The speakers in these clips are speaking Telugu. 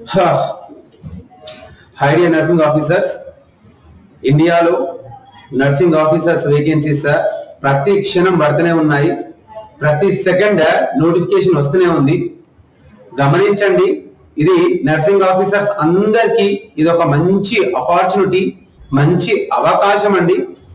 హైడియా నర్సింగ్ ఆఫీసర్స్ ఇండియాలో నర్సింగ్ ఆఫీసర్స్ వేకెన్సీస్ ప్రతి క్షణం పడుతూనే ఉన్నాయి ప్రతి సెకండ్ నోటిఫికేషన్ వస్తూనే ఉంది గమనించండి ఇది నర్సింగ్ ఆఫీసర్స్ అందరికీ ఇది ఒక మంచి ఆపర్చునిటీ మంచి అవకాశం అండి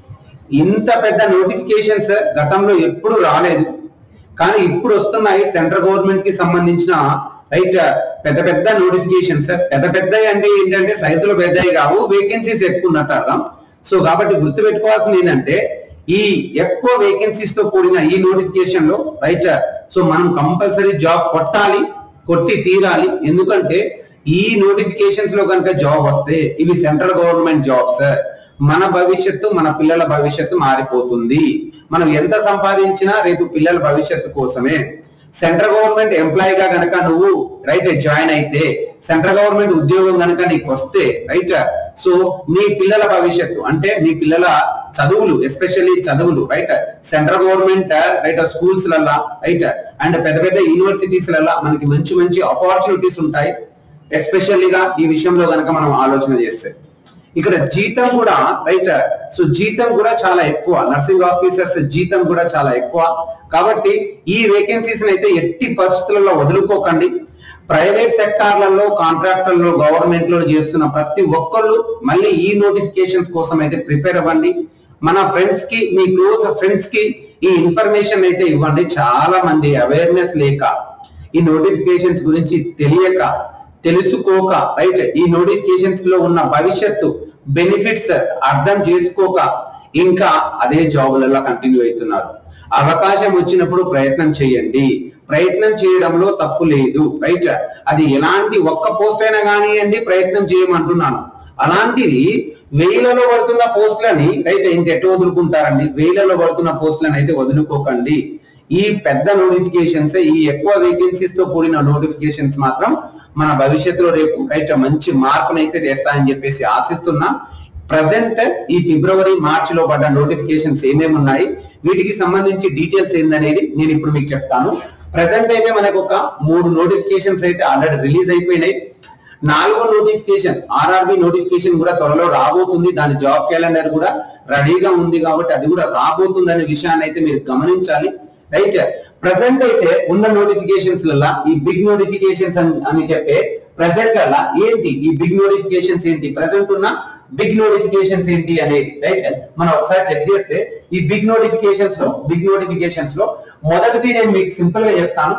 ఇంత పెద్ద నోటిఫికేషన్స్ గతంలో ఎప్పుడు రాలేదు కానీ ఇప్పుడు వస్తున్నాయి సెంట్రల్ గవర్నమెంట్ కి సంబంధించిన రైట్ పెద్ద పెద్ద నోటిఫికేషన్స్ పెద్ద పెద్దవి అంటే ఏంటంటే సైజులో పెద్దవి కావు వేకెన్సీస్ ఎక్కువ ఉన్నట్టు అర్థం సో కాబట్టి గుర్తుపెట్టుకోవాల్సింది ఏంటంటే ఈ ఎక్కువ వేకెన్సీస్ తో కూడిన ఈ నోటిఫికేషన్ లో రైట్ సో మనం కంపల్సరీ జాబ్ కొట్టాలి కొట్టి తీరాలి ఎందుకంటే ఈ నోటిఫికేషన్స్ లో కనుక జాబ్ వస్తే ఇవి సెంట్రల్ గవర్నమెంట్ జాబ్స్ మన భవిష్యత్తు మన పిల్లల భవిష్యత్తు మారిపోతుంది మనం ఎంత సంపాదించినా రేపు పిల్లల భవిష్యత్తు కోసమే సెంట్రల్ గవర్నమెంట్ ఎంప్లాయీ గా గనక నువ్వు రైట్ జాయిన్ అయితే సెంట్రల్ గవర్నమెంట్ ఉద్యోగం గనక నీకు వస్తే రైట్ సో నీ పిల్లల భవిష్యత్తు అంటే మీ పిల్లల చదువులు ఎస్పెషల్లీ చదువులు right central government right schools లల్లా రైట్ అండ్ పెద్ద పెద్ద యూనివర్సిటీస్ లల్లా మనకి మంచి మంచి ఆపర్చునిటీస్ ఉంటాయి ఎస్పెషల్లీగా ఈ విషయంలో గనక మనం ఆలోచన చేస్తే ఇక్కడ జీతం కూడా రైట్ సో జీతం కూడా చాలా ఎక్కువ నర్సింగ్ ఆఫీసర్స్ జీతం కూడా చాలా ఎక్కువ కాబట్టి ఈ వేకెన్సీస్ అయితే ఎట్టి పరిస్థితులలో వదులుకోకండి ప్రైవేట్ సెక్టార్లలో కాంట్రాక్టర్లో గవర్నమెంట్ లో చేస్తున్న ప్రతి ఒక్కళ్ళు మళ్ళీ ఈ నోటిఫికేషన్స్ కోసం అయితే ప్రిపేర్ అవ్వండి మన ఫ్రెండ్స్ కి మీ క్లోజ్ ఫ్రెండ్స్ కి ఈ ఇన్ఫర్మేషన్ అయితే ఇవ్వండి చాలా మంది అవేర్నెస్ లేక ఈ నోటిఫికేషన్స్ గురించి తెలియక తెలుసుకోక రైట్ ఈ నోటిఫికేషన్స్ లో ఉన్న భవిష్యత్తు బెనిఫిట్స్ అర్థం చేసుకోక ఇంకా అదే జాబులలో కంటిన్యూ అవుతున్నారు అవకాశం వచ్చినప్పుడు ప్రయత్నం చేయండి ప్రయత్నం చేయడంలో తప్పు లేదు రైట్ అది ఎలాంటి ఒక్క పోస్ట్ అయినా కానివ్వండి ప్రయత్నం చేయమంటున్నాను అలాంటిది వేలలో పడుతున్న పోస్టులని రైట్ ఇంకెట్టు వదులుకుంటారండి వేలలో పడుతున్న పోస్టులను అయితే వదులుకోకండి ఈ పెద్ద నోటిఫికేషన్స్ ఈ ఎక్కువ వేకెన్సీస్ తో కూడిన నోటిఫికేషన్స్ మాత్రం మన భవిష్యత్తులో రేపు రైట్ మంచి మార్పును అయితే తెస్తాయని చెప్పేసి ఆశిస్తున్నా ప్రజెంట్ ఈ ఫిబ్రవరి మార్చ్ లో పడ్డ నోటిఫికేషన్స్ ఏమేమి ఉన్నాయి వీటికి సంబంధించి డీటెయిల్స్ ఏందనేది నేను ఇప్పుడు మీకు చెప్తాను ప్రజెంట్ అయితే మనకు ఒక మూడు నోటిఫికేషన్స్ అయితే ఆల్రెడీ రిలీజ్ అయిపోయినాయి నాలుగో నోటిఫికేషన్ ఆర్ఆర్బి నోటిఫికేషన్ కూడా త్వరలో రాబోతుంది దాని జాబ్ క్యాలెండర్ కూడా రెడీగా ఉంది కాబట్టి అది కూడా రాబోతుంది అనే విషయాన్ని అయితే మీరు గమనించాలి రైట్ ప్రజెంట్ అయితే ఉన్న నోటిఫికేషన్స్ లల్లా ఈ బిగ్ నోటిఫికేషన్స్ అని చెప్పే ప్రజెంట్ లల్లా ఏంటి ఈ బిగ్ నోటిఫికేషన్స్ ఏంటి ప్రజెంట్ ఉన్న బిగ్ నోటిఫికేషన్స్ ఏంటి అనేది రైట్ మనం ఒకసారి చెక్ చేస్తే ఈ బిగ్ నోటిఫికేషన్స్ లో బిగ్ నోటిఫికేషన్స్ లో మొదటిది నేను మీకు సింపుల్ గా చెప్తాను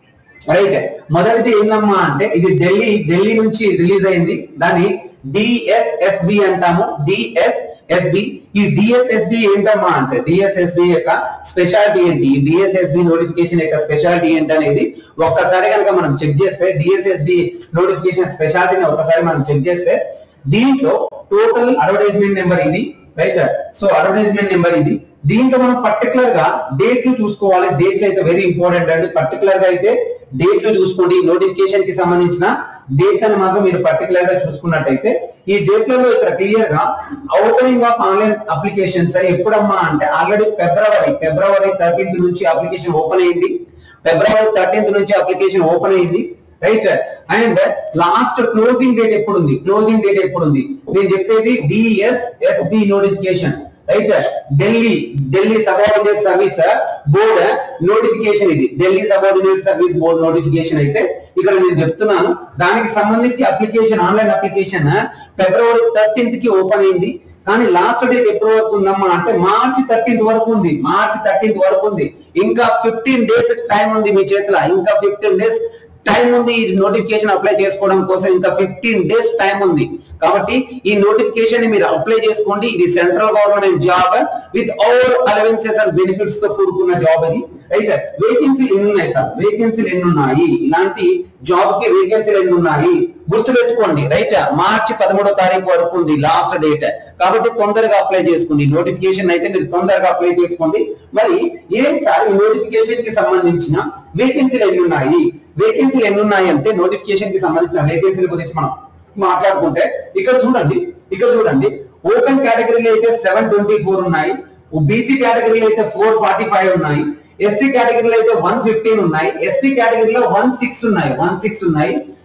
రైట్ మొదటిది ఏందమ్మా అంటే ఇది ఢిల్లీ ఢిల్లీ నుంచి రిలీజ్ అయింది దాన్ని డిఎస్ఎస్బి అంటాము డిఎస్ఎస్బి ఈ డిఎస్ఎస్బి ఏంటమ్మా అంటే డిఎస్ఎస్బి యొక్క స్పెషాలిటీ ఏంటి ఈ డిఎస్ఎస్బి నోటిఫికేషన్ యొక్క స్పెషాలిటీ ఏంటి అనేది ఒక్కసారి కనుక మనం చెక్ చేస్తే డిఎస్ఎస్బి నోటిఫికేషన్ స్పెషాలిటీని ఒక్కసారి మనం చెక్ చేస్తే దీంట్లో టోటల్ అడ్వర్టైజ్మెంట్ నెంబర్ ఇది రైట్ సో అడ్వర్టైజ్మెంట్ నెంబర్ ఇది దీంట్లో మనం పర్టికులర్ గా డేట్లు చూసుకోవాలి డేట్లు అయితే వెరీ ఇంపార్టెంట్ అండి పర్టికులర్ గా అయితే డేట్లు చూసుకోండి నోటిఫికేషన్ కి సంబంధించిన డేట్లను మాత్రం మీరు పర్టికులర్ గా చూసుకున్నట్టయితే ఈ డేట్లలో ఇక్కడ క్లియర్ గా ఓపెనింగ్ ఆఫ్ ఆన్లైన్ అప్లికేషన్స్ ఎప్పుడమ్మా అంటే ఆల్రెడీ ఫిబ్రవరి ఫిబ్రవరి థర్టీన్త్ నుంచి అప్లికేషన్ ఓపెన్ అయింది ఫిబ్రవరి థర్టీన్త్ నుంచి అప్లికేషన్ ఓపెన్ అయింది right and last closing date ఎప్పుడు ఉంది క్లోజింగ్ డేట్ ఎప్పుడు ఉంది నేను చెప్పేది DSSB notification right Delhi Delhi subordinate service board notification ఇది Delhi subordinate service board notification అయితే ఇక్కడ నేను చెప్తున్నాను దానికి సంబంధించి application online application February thirteenth కి ఓపెన్ అయింది కానీ లాస్ట్ డేట్ ఎప్పటి వరకు ఉందమ్మా అంటే మార్చి థర్టీన్త్ వరకు ఉంది మార్చి థర్టీన్త్ వరకు ఉంది ఇంకా ఫిఫ్టీన్ డేస్ టైం ఉంది మీ చేతిలో ఇంకా ఫిఫ్టీన్ డేస్ టైం ఉంది ఈ నోటిఫికేషన్ అప్లై చేసుకోవడం కోసం ఇంకా ఫిఫ్టీన్ డేస్ టైం ఉంది కాబట్టి ఈ నోటిఫికేషన్ ని మీరు అప్లై చేసుకోండి ఇది central government job with all allowances and benefits తో కూడుకున్న జాబ్ ఇది రైట్ వేకెన్సీలు ఎన్ని ఉన్నాయి సార్ వేకెన్సీలు ఎన్ని ఉన్నాయి ఇలాంటి జాబ్ కి వేకెన్సీలు ఎన్ని ఉన్నాయి గుర్తుపెట్టుకోండి రైట్ మార్చి పదమూడో తారీఖు వరకు ఉంది లాస్ట్ డేట్ కాబట్టి తొందరగా అప్లై చేసుకోండి నోటిఫికేషన్ అయితే మీరు తొందరగా అప్లై చేసుకోండి మరి ఏం సార్ ఈ నోటిఫికేషన్ కి సంబంధించిన వేకెన్సీలు ఎన్ని ఉన్నాయి వేకెన్సీలు ఎన్ని ఉన్నాయి అంటే నోటిఫికేషన్ కి సంబంధించిన వేకెన్సీల గురించి మనం మాట్లాడుకుంటే ఇక్కడ చూడండి ఇక్కడ చూడండి ఓపెన్ కేటగిరీలో అయితే సెవెన్ ట్వంటీ ఫోర్ ఉన్నాయి బీసీ కేటగిరీలో అయితే ఫోర్ ఫార్టీ ఫైవ్ ఉన్నాయి ఎస్సీ కేటగిరీలో అయితే వన్ ఫిఫ్టీన్ ఉన్నాయి ఎస్టీ కేటగిరీలో వన్ సిక్స్ ఉన్నాయి వన్ సిక్స్ ఉన్నాయి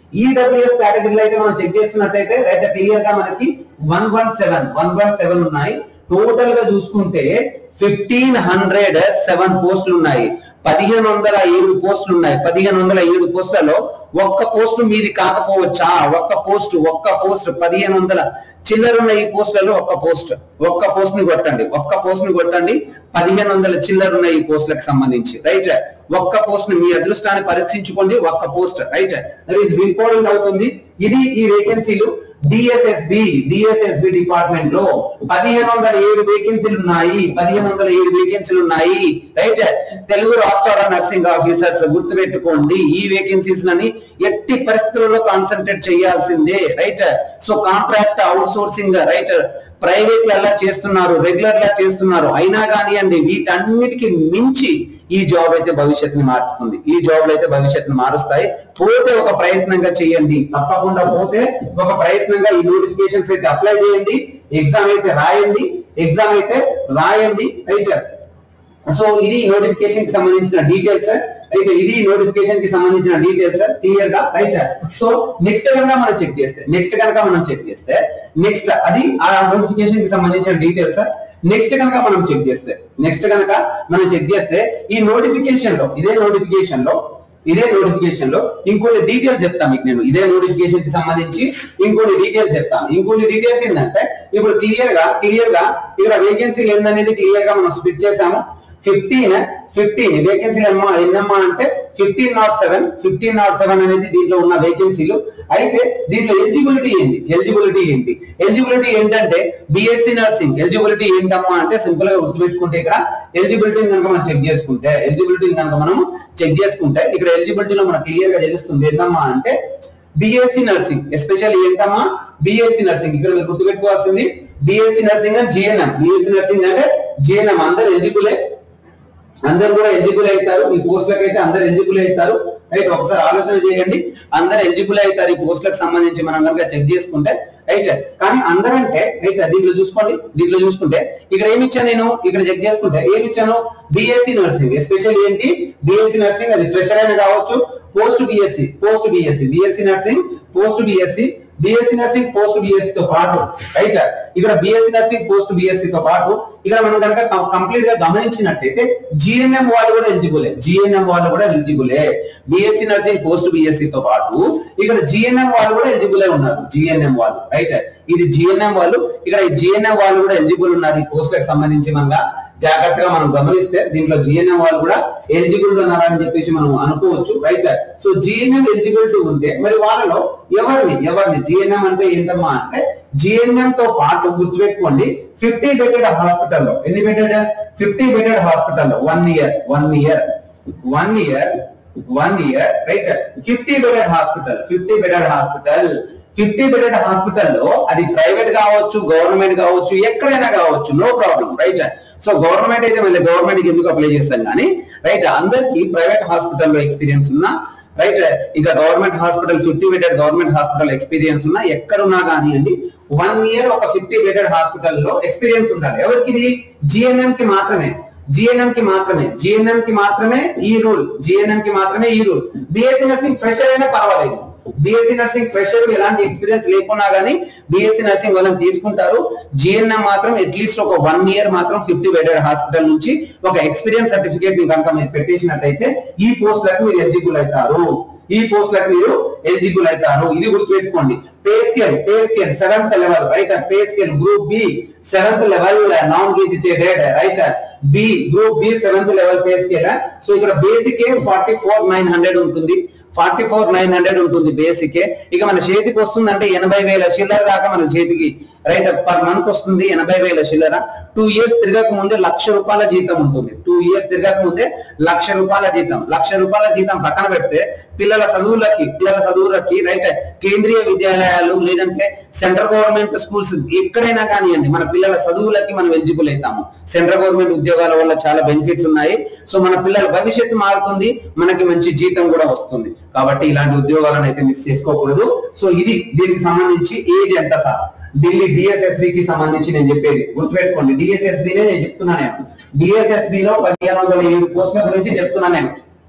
ఈడబ్ల్యూఎస్ కేటగిరీలో అయితే మనం చెక్ చేస్తున్నట్టయితే రైట్ క్లియర్ గా మనకి one one seven one one seven ఉన్నాయి టోటల్ గా చూసుకుంటే ఫిఫ్టీన్ హండ్రెడ్ సెవెన్ పోస్టులు ఉన్నాయి పదిహేను వందల ఏడు పోస్టులు ఉన్నాయి పదిహేను వందల ఏడు పోస్టులలో ఒక్క పోస్ట్ మీది కాకపోవచ్చా ఒక్క పోస్ట్ ఒక్క పోస్ట్ పదిహేను వందల చిల్లరున్న ఈ పోస్టులలో ఒక్క పోస్ట్ ఒక్క పోస్ట్ ని కొట్టండి ఒక్క పోస్ట్ ని కొట్టండి పదిహేను వందల చిల్లరున్న ఈ పోస్టులకు సంబంధించి రైట్ ఒక్క పోస్ట్ ని మీ అదృష్టాన్ని పరీక్షించుకోండి ఒక్క పోస్ట్ రైట్ ఇంపార్టెంట్ అవుతుంది ఇది ఈ వేకెన్సీలు డిఎస్ఎస్బి డిఎస్ఎస్బి డిపార్ట్మెంట్ లో పదిహేను వందల ఏడు వేకెన్సీలు ఉన్నాయి పదిహేను వందల ఏడు వేకెన్సీలు ఉన్నాయి రైట్ తెలుగు రాష్ట్రాల నర్సింగ్ ఆఫీసర్స్ గుర్తుపెట్టుకోండి ఈ వేకెన్సీస్ లని ఎట్టి పరిస్థితుల్లో కాన్సన్ట్రేట్ చేయాల్సిందే right so contract outsourcing right private లా చేస్తున్నారు రెగ్యులర్ లా చేస్తున్నారు అయినా కానివ్వండి వీటన్నిటికి మించి ఈ జాబ్ అయితే భవిష్యత్తుని మార్చుతుంది ఈ జాబ్లు అయితే భవిష్యత్తుని మారుస్తాయి పోతే ఒక ప్రయత్నంగా చేయండి తప్పకుండా పోతే ఒక ప్రయత్నంగా ఈ నోటిఫికేషన్స్ అయితే అప్లై చేయండి ఎగ్జామ్ అయితే రాయండి ఎగ్జామ్ అయితే రాయండి అయితే సో ఇది నోటిఫికేషన్ కి సంబంధించిన డీటెయిల్స్ అయితే ఇది నోటిఫికేషన్ కి సంబంధించిన డీటెయిల్స్ క్లియర్ గా రైట్ సో నెక్స్ట్ కనుక మనం చెక్ చేస్తే నెక్స్ట్ కనుక మనం చెక్ చేస్తే నెక్స్ట్ అది ఆ నోటిఫికేషన్ కి సంబంధించిన డీటెయిల్స్ నెక్స్ట్ కనుక మనం చెక్ చేస్తే నెక్స్ట్ కనుక మనం చెక్ చేస్తే ఈ నోటిఫికేషన్ లో ఇదే నోటిఫికేషన్ లో ఇదే నోటిఫికేషన్ లో ఇంకొన్ని డీటెయిల్స్ చెప్తాను మీకు నేను ఇదే నోటిఫికేషన్ కి సంబంధించి ఇంకొన్ని డీటెయిల్స్ చెప్తాను ఇంకొన్ని డీటెయిల్స్ ఏంటంటే ఇప్పుడు క్లియర్ గా క్లియర్ గా ఇక్కడ వేకెన్సీలు ఏందనేది క్లియర్ గా మనం స్ప్లిట్ చేసాము ఫిఫ్టీన్ ఫిఫ్టీన్ వేకెన్సీలు ఎన్నమ్మా ఎన్నమ్మా అంటే fifteen naught seven fifteen naught seven అనేది దీంట్లో ఉన్న వేకెన్సీలు అయితే దీంట్లో ఎలిజిబిలిటీ ఏంటి ఎలిజిబిలిటీ ఏంటి ఎలిజిబిలిటీ ఏంటంటే బిఎస్సి నర్సింగ్ ఎలిజిబిలిటీ ఏంటమ్మా అంటే సింపుల్ గా గుర్తుపెట్టుకుంటే ఇక్కడ ఎలిజిబిలిటీని కనుక మనం చెక్ చేసుకుంటే ఎలిజిబిలిటీని కనుక మనం చెక్ చేసుకుంటే ఇక్కడ ఎలిజిబిలిటీలో మనకు క్లియర్ గా తెలుస్తుంది ఏంటమ్మా అంటే బిఎస్సి నర్సింగ్ ఎస్పెషల్ ఏంటమ్మా బిఎస్సి నర్సింగ్ ఇక్కడ మీరు గుర్తుపెట్టుకోవాల్సింది BSc nursing and GNM BSc nursing అంటే జిఎన్ఎం అందరు ఎలిజిబులే అందరు కూడా ఎలిజిబుల్ అవుతారు ఈ పోస్టులకు అయితే అందరు ఎలిజిబుల్ అవుతారు రైట్ ఒకసారి ఆలోచన చేయండి అందరు ఎలిజిబుల్ అవుతారు ఈ పోస్టులకు సంబంధించి మనం కనుక చెక్ చేసుకుంటే రైట్ కానీ అందరంటే రైట్ దీంట్లో చూసుకోండి దీంట్లో చూసుకుంటే ఇక్కడ ఏమి ఇచ్చాను నేను ఇక్కడ చెక్ చేసుకుంటే ఏమి ఇచ్చాను బిఎస్సి నర్సింగ్ ఎస్పెషల్ ఏంటి బిఎస్సి నర్సింగ్ అది ఫ్రెషర్ అయినా కావచ్చు post BSc post BSc BSc nursing post BSc BSc nursing post BSc తో పాటు రైట్ ఇక్కడ బిఎస్సి నర్సింగ్ పోస్ట్ బిఎస్సి తో పాటు ఇక్కడ మనం కనుక కంప్లీట్ గా గమనించినట్టయితే జిఎన్ఎం వాళ్ళు కూడా ఎలిజిబులే జిఎన్ఎం వాళ్ళు కూడా ఎలిజిబులే బిఎస్సి నర్సింగ్ పోస్ట్ బిఎస్సి తో పాటు ఇక్కడ జిఎన్ఎం వాళ్ళు కూడా ఎలిజిబులే ఉన్నారు జిఎన్ఎం వాళ్ళు రైట్ ఇది జిఎన్ఎం వాళ్ళు ఇక్కడ ఈ జిఎన్ఎం వాళ్ళు కూడా ఎలిజిబుల్ ఉన్నారు ఈ పోస్టులకు సంబంధించి మనగా జాగ్రత్తగా మనం గమనిస్తే దీంట్లో జిఎన్ఎం వాళ్ళు కూడా ఎలిజిబుల్ ఉన్నారని చెప్పేసి మనం అనుకోవచ్చు రైట్ సో జిఎన్ఎం ఎలిజిబిలిటీ ఉంటే మరి వాళ్ళలో ఎవరిని ఎవరిని జిఎన్ఎం అంటే ఏంటమ్మా అంటే జిఎన్ఎం తో పాటు గుర్తుపెట్టుకోండి ఫిఫ్టీ బెడెడ్ హాస్పిటల్లో ఎన్ని బెడెడ్ ఫిఫ్టీ బెడెడ్ హాస్పిటల్లో one year one year one year one year right fifty bedded hospital fifty bedded hospital fifty bedded హాస్పిటల్లో అది ప్రైవేట్ కావచ్చు గవర్నమెంట్ కావచ్చు ఎక్కడైనా కావచ్చు no problem right so government అయితే మళ్ళీ గవర్నమెంట్ కి ఎందుకు అప్లై చేస్తాం కానీ రైట్ అందరికి ప్రైవేట్ హాస్పిటల్లో ఎక్స్పీరియన్స్ ఉన్నా రైట్ ఇక government hospital fifty bedded government hospital experience ఉన్నా ఎక్కడున్నా కానివ్వండి వన్ ఇయర్ ఒక ఫిఫ్టీ బెడెడ్ హాస్పిటల్లో ఎక్స్పీరియన్స్ ఉండాలి ఎవరికి ఇది జిఎన్ఎం కి మాత్రమే జిఎన్ఎం కి మాత్రమే జిఎన్ఎం కి మాత్రమే ఈ రూల్ జిఎన్ఎం కి మాత్రమే ఈ రూల్ బిఎస్సి నర్సింగ్ ఫ్రెషర్ అయినా పర్వాలేదు బిఎస్సి నర్సింగ్ ఫ్రెషర్ ఎలాంటి ఎక్స్పీరియన్స్ లేకున్నా గానీ బిఎస్సి నర్సింగ్ వాళ్ళని తీసుకుంటారు జిఎన్ఎం మాత్రం అట్లీస్ట్ ఒక వన్ ఇయర్ మాత్రం ఫిఫ్టీ బెడెడ్ హాస్పిటల్ నుంచి ఒక ఎక్స్పీరియన్స్ సర్టిఫికేట్ ని కనుక మీరు పెట్టేసినట్టయితే ఈ పోస్టులకు మీరు ఎలిజిబుల్ అవుతారు ఈ పోస్టులకు మీరు ఎలిజిబుల్ అవుతారు ఇది గుర్తుపెట్టుకోండి pay scale pay scale seventh level right pay scale group B seventh level non gazetted right B group B seventh level pay scale so ఇక్కడ basic forty four nine hundred ఉంటుంది ఫార్టీ ఫోర్ నైన్ హండ్రెడ్ ఉంటుంది బేసిక్ ఇక మన చేతికి వస్తుందంటే ఎనభై వేల చిల్లర దాకా మన చేతికి రైట్ పర్ మంత్ వస్తుంది ఎనభై వేల చిల్లర టూ ఇయర్స్ తిరగక ముందే లక్ష రూపాయల జీతం ఉంటుంది టూ ఇయర్స్ తిరగక ముందే లక్ష రూపాయల జీతం లక్ష రూపాయల జీతం పక్కన పెడితే పిల్లల చదువులకి పిల్లల చదువులకి రైట్ కేంద్రీయ విద్యాలయాలు లేదంటే సెంట్రల్ గవర్నమెంట్ స్కూల్స్ ఎక్కడైనా కానివ్వండి మన పిల్లల చదువులకి మనం ఎలిజిబుల్ అవుతాము సెంట్రల్ గవర్నమెంట్ ఉద్యోగాల వల్ల చాలా బెనిఫిట్స్ ఉన్నాయి సో మన పిల్లల భవిష్యత్తు మారుతుంది మనకి మంచి జీతం కూడా వస్తుంది కాబట్టి ఇలాంటి ఉద్యోగాలను అయితే మిస్ చేసుకోకూడదు సో ఇది దీనికి సంబంధించి ఏజ్ ఎంత సార్ ఢిల్లీ డిఎస్ఎస్బి కి సంబంధించి నేను చెప్పేది గుర్తుపెట్టుకోండి డిఎస్ఎస్బి నేను చెప్తున్నా నేను డిఎస్ఎస్బి లో పదిహేను వందల ఏడు పోస్టుల గురించి చెప్తున్నా నేను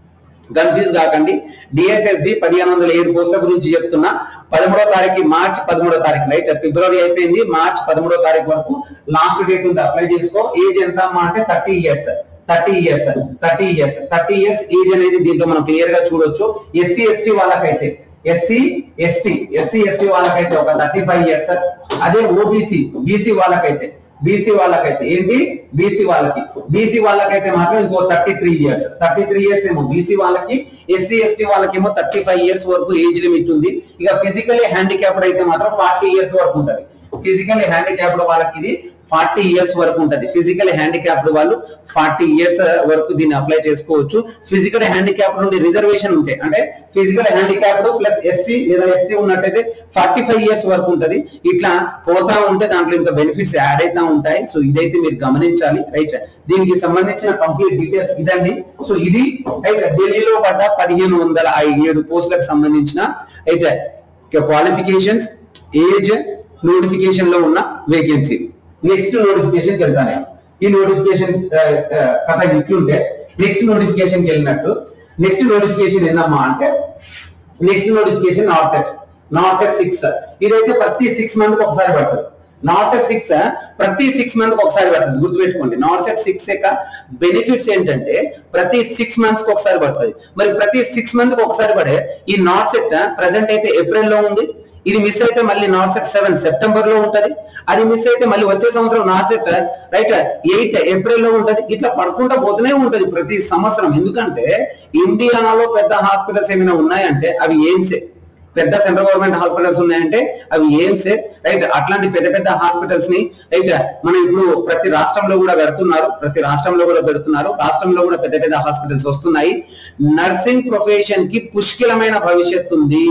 కన్ఫ్యూజ్ కాకండి డిఎస్ఎస్బి పదిహేను వందల ఏడు పోస్టుల గురించి చెప్తున్నా పదమూడో తారీఖు మార్చ్ పదమూడో తారీఖు రైట్ ఫిబ్రవరి అయిపోయింది మార్చ్ పదమూడో తారీఖు వరకు లాస్ట్ డేట్ ఉంది అప్లై చేసుకో ఏజ్ ఎంత అమ్మా అంటే thirty years thirty years thirty years thirty years age అనేది దీంట్లో మనం క్లియర్ గా చూడొచ్చు ఎస్సీ ఎస్టీ వాళ్ళకైతే ఎస్సీ ఎస్టీ ఎస్సీ ఎస్టీ వాళ్ళకైతే ఒక థర్టీ ఫైవ్ ఇయర్స్ అదే ఓబీసీ బీసీ వాళ్ళకైతే బీసీ వాళ్ళకైతే ఏంటి బీసీ వాళ్ళకి బీసీ వాళ్ళకైతే మాత్రం ఇంకో thirty three years thirty three years ఏమో బీసీ వాళ్ళకి ఎస్సీ ఎస్టీ వాళ్ళకేమో థర్టీ ఫైవ్ ఇయర్స్ వరకు ఏజ్ లిమిట్ ఉంది ఇక ఫిజికలీ హ్యాండిక్యాప్డ్ అయితే మాత్రం ఫార్టీ ఇయర్స్ వరకు ఉంటది ఫిజికలీ హ్యాండిక్యాప్డ్ వాళ్ళకి ఇది ఫార్టీ ఇయర్స్ వరకు ఉంటది ఫిజికల్ హ్యాండిక్యాప్డ్ వాళ్ళు ఫార్టీ ఇయర్స్ వరకు దీన్ని అప్లై చేసుకోవచ్చు ఫిజికల్ హ్యాండిక్యాప్డ్ నుండి రిజర్వేషన్ ఉంటే అంటే ఫిజికల్ హ్యాండిక్యాప్డ్ ప్లస్ ఎస్సీ లేదా ఎస్టీ ఉన్నట్టయితే ఫార్టీ ఫైవ్ ఇయర్స్ వరకు ఉంటది ఇట్లా పోతా ఉంటే దాంట్లో ఇంకా బెనిఫిట్స్ యాడ్ అవుతా ఉంటాయి సో ఇదైతే మీరు గమనించాలి రైట్ దీనికి సంబంధించిన కంప్లీట్ డీటెయిల్స్ ఇదండి సో ఇది రైట్ ఢిల్లీలో పడ్డ పదిహేను వందల ఏడు పోస్టులకు సంబంధించిన రైట్ క్వాలిఫికేషన్స్ ఏజ్ నోటిఫికేషన్ లో ఉన్న వేకెన్సీ నెక్స్ట్ నోటిఫికేషన్ కి వెళ్తాను నేను. ఈ నోటిఫికేషన్ కథ ఇట్లుంటే నెక్స్ట్ నోటిఫికేషన్ కి వెళ్ళినట్టు నెక్స్ట్ నోటిఫికేషన్ ఏందమ్మా అంటే next notification NORCET NORCET six ఇదైతే ప్రతి సిక్స్ మంత్ ఒకసారి పడుతుంది నాట్ సెట్ సిక్స్ ప్రతి సిక్స్ మంత్ ఒకసారి పడుతుంది గుర్తుపెట్టుకోండి నాట్ సెట్ సిక్స్ యొక్క బెనిఫిట్స్ ఏంటంటే ప్రతి సిక్స్ మంత్స్ కి ఒకసారి పడుతుంది మరి ప్రతి సిక్స్ మంత్ కి ఒకసారి పడే ఈ నాట్ సెట్ ప్రెసెంట్ అయితే ఏప్రిల్ లో ఉంది ఇది మిస్ అయితే మళ్ళీ నాట్ సెట్ సెవెన్ సెప్టెంబర్ లో ఉంటది అది మిస్ అయితే మళ్ళీ వచ్చే సంవత్సరం NORCET right eight April లో ఉంటది ఇట్లా పడుకుంటా పోతూనే ఉంటది ప్రతి సంవత్సరం ఎందుకంటే ఇండియాలో పెద్ద హాస్పిటల్స్ ఏమైనా ఉన్నాయంటే అవి ఎయిమ్సే పెద్ద సెంట్రల్ గవర్నమెంట్ హాస్పిటల్స్ ఉన్నాయంటే అవి ఎయిమ్సే రైట్ అట్లాంటి పెద్ద పెద్ద హాస్పిటల్స్ ని రైట్ మనం ఇప్పుడు ప్రతి రాష్ట్రంలో కూడా పెడుతున్నారు ప్రతి రాష్ట్రంలో కూడా పెడుతున్నారు రాష్ట్రంలో కూడా పెద్ద పెద్ద హాస్పిటల్స్ వస్తున్నాయి నర్సింగ్ ప్రొఫెషన్ కి పుష్కలమైన భవిష్యత్తు ఉంది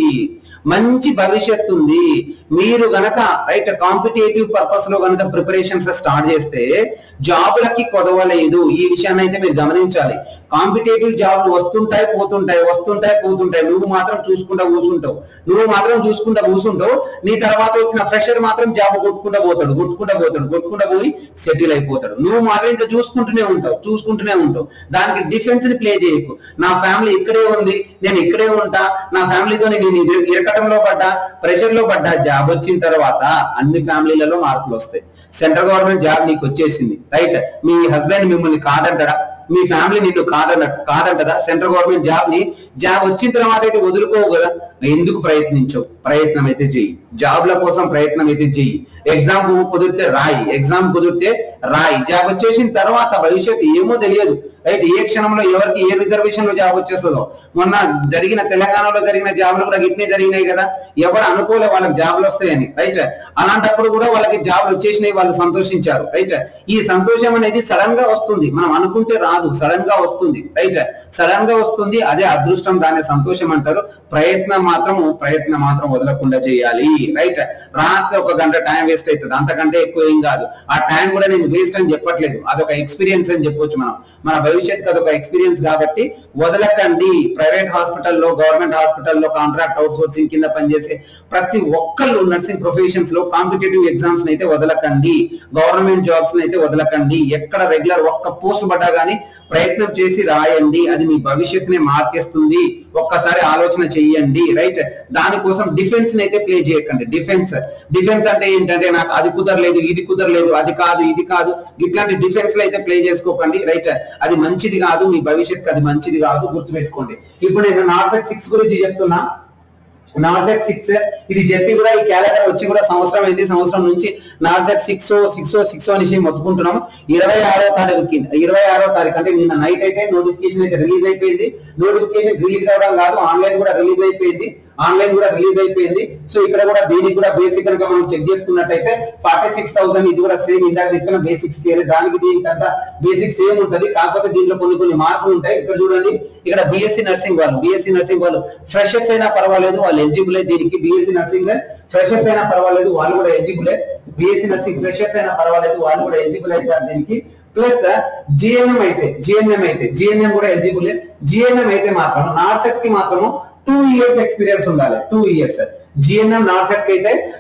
మంచి భవిష్యత్తు ఉంది మీరు గనక రైట్ కాంపిటేటివ్ పర్పస్ లో గనక ప్రిపరేషన్స్ స్టార్ట్ చేస్తే జాబులకి కొదవలేదు ఈ విషయాన్ని అయితే మీరు గమనించాలి కాంపిటేటివ్ జాబ్లు వస్తుంటాయి పోతుంటాయి వస్తుంటాయి పోతుంటాయి నువ్వు మాత్రం చూసుకుంటా కూర్చుంటావు నువ్వు మాత్రం చూసుకుంటా కూర్చుంటావు నీ తర్వాత వచ్చిన ఫ్రెషర్ మాత్రం జాబ్ కొట్టుకుంటా పోతాడు కొట్టుకుంటా పోతాడు కొట్టుకుంటా పోయి సెటిల్ అయిపోతాడు నువ్వు మాత్రం ఇంకా చూసుకుంటూనే ఉంటావు చూసుకుంటూనే ఉంటావు దానికి డిఫెన్స్ ని ప్లే చేయకు నా ఫ్యామిలీ ఇక్కడే ఉంది నేను ఇక్కడే ఉంటా నా ఫ్యామిలీతో నేను ఇర- ఇరకటంలో పడ్డా ప్రెషర్ లో పడ్డా జాబ్ వచ్చిన తర్వాత అన్ని ఫ్యామిలీలలో మార్పులు వస్తాయి సెంట్రల్ గవర్నమెంట్ జాబ్ నీకు వచ్చేసింది రైట్ మీ హస్బెండ్ మిమ్మల్ని కాదంటాడా మీ ఫ్యామిలీ నిన్ను కాదన్న కాదంటదా సెంట్రల్ గవర్నమెంట్ జాబ్ ని జాబ్ వచ్చిన తర్వాత అయితే వదులుకోవు కదా ఎందుకు ప్రయత్నించవు ప్రయత్నం అయితే చెయ్యి జాబ్ల కోసం ప్రయత్నం అయితే చెయ్యి ఎగ్జామ్ కుదిరితే రాయి ఎగ్జామ్ కుదిరితే రాయి జాబ్ వచ్చేసిన తర్వాత భవిష్యత్తు ఏమో తెలియదు రైట్ ఏ క్షణంలో ఎవరికి ఏ రిజర్వేషన్ లో జాబ్ వచ్చేస్తుందో మొన్న జరిగిన తెలంగాణలో జరిగిన జాబ్లు కూడా గిట్నే జరిగినాయి కదా ఎవరు అనుకోలే వాళ్ళకి జాబ్లు వస్తాయని రైట్ అలాంటప్పుడు కూడా వాళ్ళకి జాబ్లు వచ్చేసినాయి వాళ్ళు సంతోషించారు రైట్ ఈ సంతోషం అనేది సడన్ గా వస్తుంది మనం అనుకుంటే రాదు సడన్ గా వస్తుంది రైట్ సడన్ గా వస్తుంది అదే అదృష్టం దాని సంతోషం అంటారు ప్రయత్నం మాత్రం ప్రయత్నం మాత్రం వదలకుండా చేయాలి రైట్ రాస్తే ఒక గంట టైం వేస్ట్ అవుతుంది అంతకంటే ఎక్కువ ఏం కాదు ఆ టైం కూడా నేను వేస్ట్ అని చెప్పట్లేదు అదొక ఎక్స్పీరియన్స్ అని చెప్పొచ్చు మనం మన భవిష్యత్తుకి అదొక ఎక్స్పీరియన్స్ కాబట్టి వదలకండి ప్రైవేట్ హాస్పిటల్లో గవర్నమెంట్ హాస్పిటల్లో కాంట్రాక్ట్ అవుట్ సోర్సింగ్ కింద పనిచేసే ప్రతి ఒక్కళ్ళు నర్సింగ్ ప్రొఫెషన్స్ లో కాంపిటేటివ్ ఎగ్జామ్స్ అయితే వదలకండి గవర్నమెంట్ జాబ్స్ అయితే వదలకండి ఎక్కడ రెగ్యులర్ ఒక్క పోస్ట్ పడ్డా గానీ ప్రయత్నం చేసి రాయండి అది మీ భవిష్యత్తునే మార్చేస్తుంది ఒక్కసారి ఆలోచన చెయ్యండి రైట్ దానికోసం డిఫెన్స్ అయితే ప్లే చేయకండి డిఫెన్స్ డిఫెన్స్ అంటే ఏంటంటే నాకు అది కుదరలేదు ఇది కుదరలేదు అది కాదు ఇది కాదు ఇట్లాంటి డిఫెన్స్ లో అయితే ప్లే చేసుకోకండి రైట్ అది మంచిది కాదు మీ భవిష్యత్తుకి అది మంచిది కాదు గుర్తుపెట్టుకోండి ఇప్పుడు నేను నార్సెట్ సిక్స్ గురించి చెప్తున్నా నార్సెట్ సిక్స్ ఇది చెప్పి కూడా ఈ క్యాలెండర్ వచ్చి కూడా సంవత్సరం అయింది సంవత్సరం నుంచి నార్సెట్ సిక్స్ సిక్స్ సిక్స్ అనేసి మొత్తుకుంటున్నాం ఇరవై ఆరో తారీఖు కింద ఇరవై ఆరో తారీఖు అంటే నిన్న నైట్ అయితే నోటిఫికేషన్ అయితే రిలీజ్ అయిపోయింది నోటిఫికేషన్ రిలీజ్ అవడం కాదు ఆన్లైన్ కూడా రిలీజ్ అయిపోయింది ఆన్లైన్ కూడా రిలీజ్ అయిపోయింది సో ఇక్కడ కూడా దీనికి కూడా బేసిక్ కనుక మనం చెక్ చేసుకున్నట్టయితే ఫార్టీ సిక్స్ థౌసండ్ ఇది కూడా సేమ్ ఇందాక చెప్పిన బేసిక్స్ దానికి దీనికి అంతా బేసిక్ సేమ్ ఉంటది కాకపోతే దీంట్లో కొన్ని కొన్ని మార్పులు ఉంటాయి ఇక్కడ చూడండి ఇక్కడ బిఎస్సి నర్సింగ్ వాళ్ళు బిఎస్సి నర్సింగ్ వాళ్ళు ఫ్రెషర్స్ అయినా పర్వాలేదు వాళ్ళు ఎలిజిబుల్ దీనికి బిఎస్సి నర్సింగ్ ఫ్రెషర్స్ అయినా పర్వాలేదు వాళ్ళు కూడా ఎలిజిబుల్ బిఎస్సి నర్సింగ్ ఫ్రెషర్స్ అయినా పర్వాలేదు వాళ్ళు కూడా ఎలిజిబుల్ అవుతారు దీనికి ప్లస్ జిఎన్ఎం అయితే జిఎన్ఎం అయితే జిఎన్ఎం కూడా ఎలిజిబుల్ జిఎన్ఎం అయితే మాత్రం నార్సెట్ కి మాత్రము టూ ఇయర్స్ ఎక్స్పీరియన్స్ ఉండాలి టూ ఇయర్స్ జిఎన్ఎం నార్సెట్ కి అయితే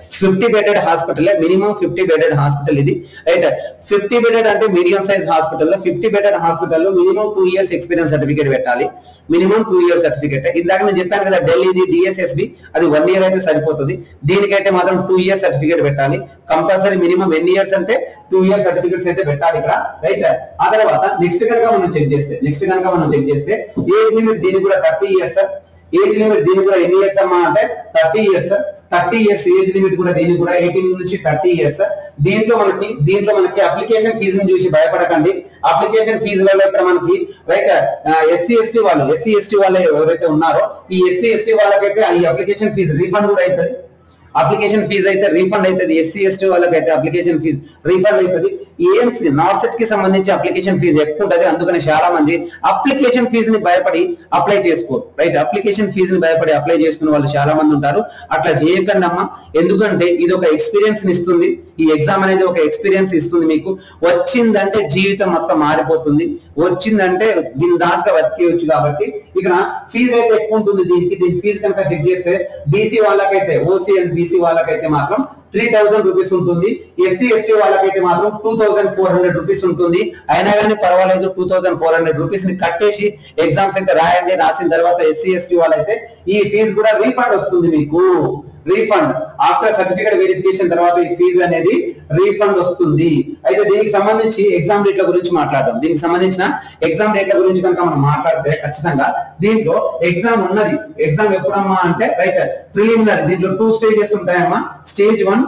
fifty bedded hospital minimum fifty bedded hospital ఇది రైట్ ఫిఫ్టీ బెడెడ్ అంటే medium size hospital fifty bedded హాస్పిటల్లో minimum two years experience certificate పెట్టాలి మినిమం టూ ఇయర్స్ సర్టిఫికేట్ ఇందాక నేను చెప్పాను కదా ఢిల్లీది డిఎస్ఎస్బి అది వన్ ఇయర్ అయితే సరిపోతుంది దీనికైతే మాత్రం టూ ఇయర్స్ సర్టిఫికేట్ పెట్టాలి కంపల్సరీ మినిమం ఎన్ని ఇయర్స్ అంటే టూ ఇయర్స్ సర్టిఫికేట్స్ అయితే పెట్టాలి ఇక్కడ రైట్ ఆ తర్వాత నెక్స్ట్ కనుక మనం చెక్ చేస్తే నెక్స్ట్ కనుక మనం చెక్ చేస్తే ఏజ్ లిమిట్ దీనికి కూడా థర్టీ ఇయర్స్ ఏజ్ లిమిట్ దీనికి కూడా ఎన్ని ఇయర్స్ అమ్మా అంటే thirty years thirty years age limit కూడా దీనికి కూడా ఎయిటీన్ నుంచి థర్టీ ఇయర్స్ దీంట్లో మనకి దీంట్లో మనకి అప్లికేషన్ ఫీజుని చూసి భయపడకండి అప్లికేషన్ ఫీజులలో ఇక్కడ మనకి రైట్ ఎస్సీ ఎస్టీ వాళ్ళు ఎస్సీ ఎస్టీ వాళ్ళు ఎవరైతే ఉన్నారో ఈ ఎస్సీ ఎస్టీ వాళ్ళకైతే ఈ అప్లికేషన్ ఫీజు రీఫండ్ కూడా అవుతుంది అప్లికేషన్ ఫీజు అయితే రీఫండ్ అవుతుంది ఎస్సీ ఎస్టీ వాళ్ళకి అయితే అప్లికేషన్ ఫీజు రీఫండ్ అవుతుంది ఏఎంసీ నాట్ సెట్ కి సంబంధించి అప్లికేషన్ ఫీజు ఎక్కువ ఉంటుంది అందుకని చాలా మంది అప్లికేషన్ ఫీజుని భయపడి అప్లై చేసుకోరు రైట్ అప్లికేషన్ ఫీజుని భయపడి అప్లై చేసుకునే వాళ్ళు చాలా మంది ఉంటారు అట్లా చేయకండి అమ్మా ఎందుకంటే ఇది ఒక ఎక్స్పీరియన్స్ ఇస్తుంది ఈ ఎగ్జామ్ అనేది ఒక ఎక్స్పీరియన్స్ ఇస్తుంది మీకు వచ్చిందంటే జీవితం మొత్తం మారిపోతుంది వచ్చిందంటే బిందాస్ గా బతికేయచ్చు కాబట్టి ఇక్కడ ఫీజు అయితే ఎక్కువ ఉంటుంది దీనికి దీని ఫీజు కనుక చెక్ చేస్తే బీసీ వాళ్ళకైతే ఓసీ అండ్ బీసీ వాళ్ళకైతే మాత్రం త్రీ థౌసండ్ రూపీస్ ఉంటుంది ఎస్సీ ఎస్టీ వాళ్ళకైతే మాత్రం two thousand four hundred rupees ఉంటుంది అయినా కానీ పర్వాలేదు two thousand four hundred rupees ని కట్టేసి ఎగ్జామ్స్ అయితే రాయండి రాసిన తర్వాత ఎస్సీ ఎస్టీ వాళ్ళైతే ఈ ఫీజు కూడా రీఫండ్ వస్తుంది మీకు రీఫండ్ ఆఫ్టర్ సర్టిఫికేట్ వెరిఫికేషన్ తర్వాత ఈ ఫీజు అనేది రీఫండ్ వస్తుంది అయితే దీనికి సంబంధించి ఎగ్జామ్ డేట్ల గురించి మాట్లాడదాం దీనికి సంబంధించిన ఎగ్జామ్ డేట్ల గురించి కనుక మనం మాట్లాడితే ఖచ్చితంగా దీంట్లో ఎగ్జామ్ ఉన్నది ఎగ్జామ్ ఎప్పుడమ్మా అంటే రైట్ ప్రిలిమినరీ దీంట్లో టూ స్టేజెస్ ఉంటాయమ్మా స్టేజ్ వన్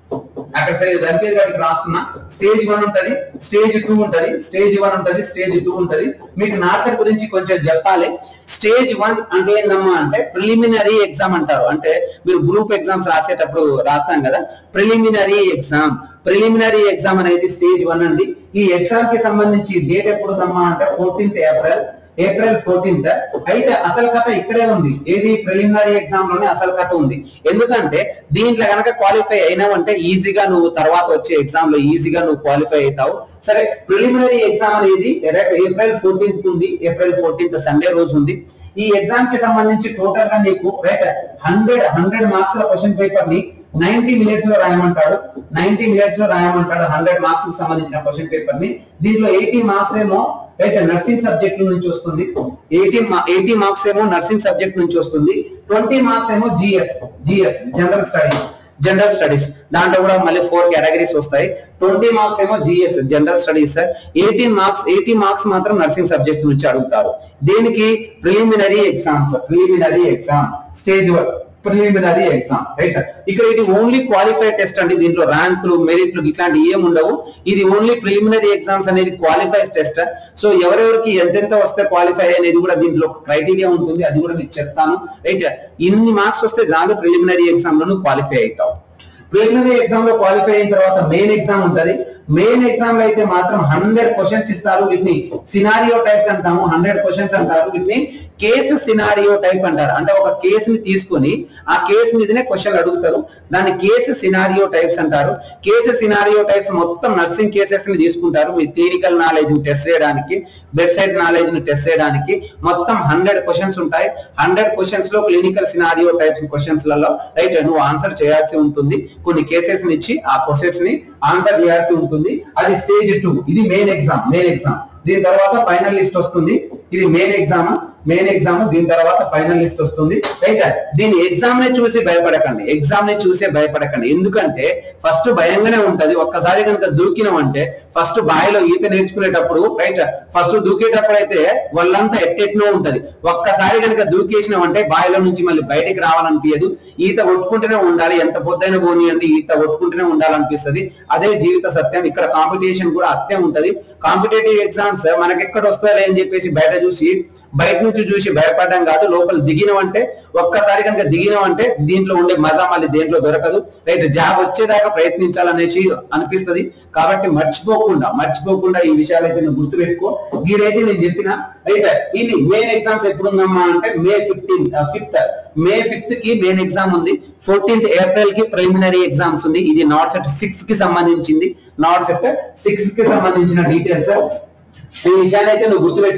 అక్కడ సరే రవితేజ్ గారికి రాస్తున్నా స్టేజ్ వన్ ఉంటది స్టేజ్ టూ ఉంటది స్టేజ్ వన్ ఉంటది స్టేజ్ టూ ఉంటది మీకు నాసర్ గురించి కొంచెం చెప్పాలి స్టేజ్ వన్ అంటే ఏందమ్మా అంటే ప్రిలిమినరీ ఎగ్జామ్ అంటారు అంటే మీరు గ్రూప్ ఎగ్జామ్స్ రాసేటప్పుడు రాస్తాం కదా ప్రిలిమినరీ ఎగ్జామ్ ప్రిలిమినరీ ఎగ్జామ్ అనేది స్టేజ్ వన్ అండి ఈ ఎగ్జామ్ కి సంబంధించి డేట్ ఎప్పుడుదమ్మా అంటే ఫోర్టీన్త్ ఏప్రిల్ ఏప్రిల్ ఫోర్టీన్త్ అయితే అసలు కథ ఇక్కడే ఉంది ఏది ప్రిలిమినరీ ఎగ్జామ్ లోనే అసలు కథ ఉంది ఎందుకంటే దీంట్లో కనుక క్వాలిఫై అయినావంటే ఈజీగా నువ్వు తర్వాత వచ్చే ఎగ్జామ్ లో ఈజీగా నువ్వు క్వాలిఫై అవుతావు సరే ప్రిలిమినరీ ఎగ్జామ్ అనేది ఏప్రిల్ ఫోర్టీన్త్ ఉంది ఏప్రిల్ ఫోర్టీన్త్ సండే రోజు ఉంది ఈ ఎగ్జామ్ కి సంబంధించి టోటల్ గా నీకు రైట్ హండ్రెడ్ హండ్రెడ్ మార్క్స్ లో క్వశ్చన్ పేపర్ ని నైన్టీ మినిట్స్ లో రాయమంటాడు నైన్టీ మినిట్స్ లో రాయమంటాడు హండ్రెడ్ మార్క్స్ కి సంబంధించిన క్వశ్చన్ పేపర్ ని దీంట్లో ఎయిటీ మార్క్స్ ఏమో రైట్ నర్సింగ్ సబ్జెక్ట్ నుంచి వస్తుంది ఎయిటీ ఎయిటీ మార్క్స్ ఏమో నర్సింగ్ సబ్జెక్ట్ నుంచి వస్తుంది ట్వంటీ మార్క్స్ ఏమో GS GS general studies general studies దాంట్లో కూడా మళ్ళీ ఫోర్ కేటగిరీస్ వస్తాయి ట్వంటీ మార్క్స్ ఏమో GS general studies eighteen marks eighty marks మాత్రం నర్సింగ్ సబ్జెక్ట్ నుంచి అడుగుతారు దీనికి preliminary exams preliminary exam stage one preliminary exam right ఇక్కడ ఇది ఓన్లీ క్వాలిఫైడ్ టెస్ట్ అండి దీంట్లో ర్యాంకులు మెరిట్లు ఇట్లాంటి ఏం ఉండవు ఇది ఓన్లీ ప్రిలిమినరీ ఎగ్జామ్స్ అనేది క్వాలిఫైస్ టెస్ట్ సో ఎవరెవరికి ఎంతెంత వస్తే క్వాలిఫై అనేది కూడా దీంట్లో క్రైటీరియా ఉంటుంది అది కూడా మీకు చెప్తాను రైట్ ఇన్ని మార్క్స్ వస్తే చాలు ప్రిలిమినరీ ఎగ్జామ్ లో క్వాలిఫై అవుతావు ప్రిలిమినరీ ఎగ్జామ్ లో క్వాలిఫై అయిన తర్వాత మెయిన్ ఎగ్జామ్ ఉంటది మెయిన్ ఎగ్జామ్ లో అయితే మాత్రం హండ్రెడ్ క్వశ్చన్స్ ఇస్తారు వీటిని సినారియో టైప్స్ అంటాము హండ్రెడ్ క్వశ్చన్స్ అంటారు వీటిని కేసు సినారియో టైప్ అంటారు అంటే ఒక కేసుని తీసుకొని ఆ కేసు మీదనే క్వశ్చన్లు అడుగుతారు దాన్ని కేసు సినారియో టైప్స్ అంటారు కేసు సినారియో టైప్స్ మొత్తం నర్సింగ్ కేసెస్ ని తీసుకుంటారు మీ థియరికల్ నాలెడ్జ్ ని టెస్ట్ చేయడానికి బెడ్ సైడ్ నాలెడ్జ్ ని టెస్ట్ చేయడానికి మొత్తం హండ్రెడ్ క్వశ్చన్స్ ఉంటాయి హండ్రెడ్ క్వశ్చన్స్ లో క్లినికల్ సినారియో టైప్స్ క్వశ్చన్స్ లలో రైట్ నువ్వు ఆన్సర్ చేయాల్సి ఉంటుంది కొన్ని కేసెస్ ని ఇచ్చి ఆ క్వశ్చన్స్ ని ఆన్సర్ చేయాల్సి ఉంటుంది అది స్టేజ్ టూ ఇది మెయిన్ ఎగ్జామ్ మెయిన్ ఎగ్జామ్ దీని తర్వాత ఫైనల్ లిస్ట్ వస్తుంది ఇది మెయిన్ ఎగ్జామ్ మెయిన్ ఎగ్జామ్ దీని తర్వాత ఫైనల్ లిస్ట్ వస్తుంది రైట్ దీని ఎగ్జామ్ ని చూసి భయపడకండి ఎగ్జామ్ ని చూసే భయపడకండి ఎందుకంటే ఫస్ట్ భయంగానే ఉంటది ఒక్కసారి కనుక దూకినామంటే ఫస్ట్ బావిలో ఈత నేర్చుకునేటప్పుడు రైట్ ఫస్ట్ దూకేటప్పుడు అయితే వాళ్ళంతా ఎట్టెట్నో ఉంటది ఒక్కసారి కనుక దూకేసినామంటే బావిలో నుంచి మళ్ళీ బయటికి రావాలనిపించదు ఈత కొట్టుకుంటూనే ఉండాలి ఎంత పొద్దైన పోనీయండి ఈత కొట్టుకుంటూనే ఉండాలనిపిస్తది అదే జీవిత సత్యం ఇక్కడ కాంపిటీషన్ కూడా అత్తే ఉంటది కాంపిటేటివ్ ఎగ్జామ్స్ మనకి ఎక్కడ వస్తాయి అని చెప్పేసి బయట చూసి బయట నుంచి చూసి భయపడడం కాదు లోపల దిగినవంటే ఒక్కసారి కనుక దిగినవంటే దీంట్లో ఉండే మజా మళ్ళీ దేంట్లో దొరకదు రైట్ జాబ్ వచ్చేదాకా ప్రయత్నించాలనేసి అనిపిస్తది కాబట్టి మర్చిపోకుండా మర్చిపోకుండా ఈ విషయాలు అయితే నువ్వు గుర్తుపెట్టుకో వీడైతే నేను చెప్పిన రైట్ ఇది మెయిన్ ఎగ్జామ్స్ ఎప్పుడు ఉందమ్మా అంటే May fifteen fifth May fifth కి మెయిన్ ఎగ్జామ్ ఉంది ఫోర్టీన్త్ ఏప్రిల్ కి ప్రిలిమినరీ ఎగ్జామ్స్ ఉంది ఇది నాట్ సెట్ సిక్స్ కి సంబంధించింది నాట్ సెట్ సిక్స్ కి సంబంధించిన డీటెయిల్స్ ఈ విషయాన్ని అయితే నువ్వు గుర్తుపెట్టుకో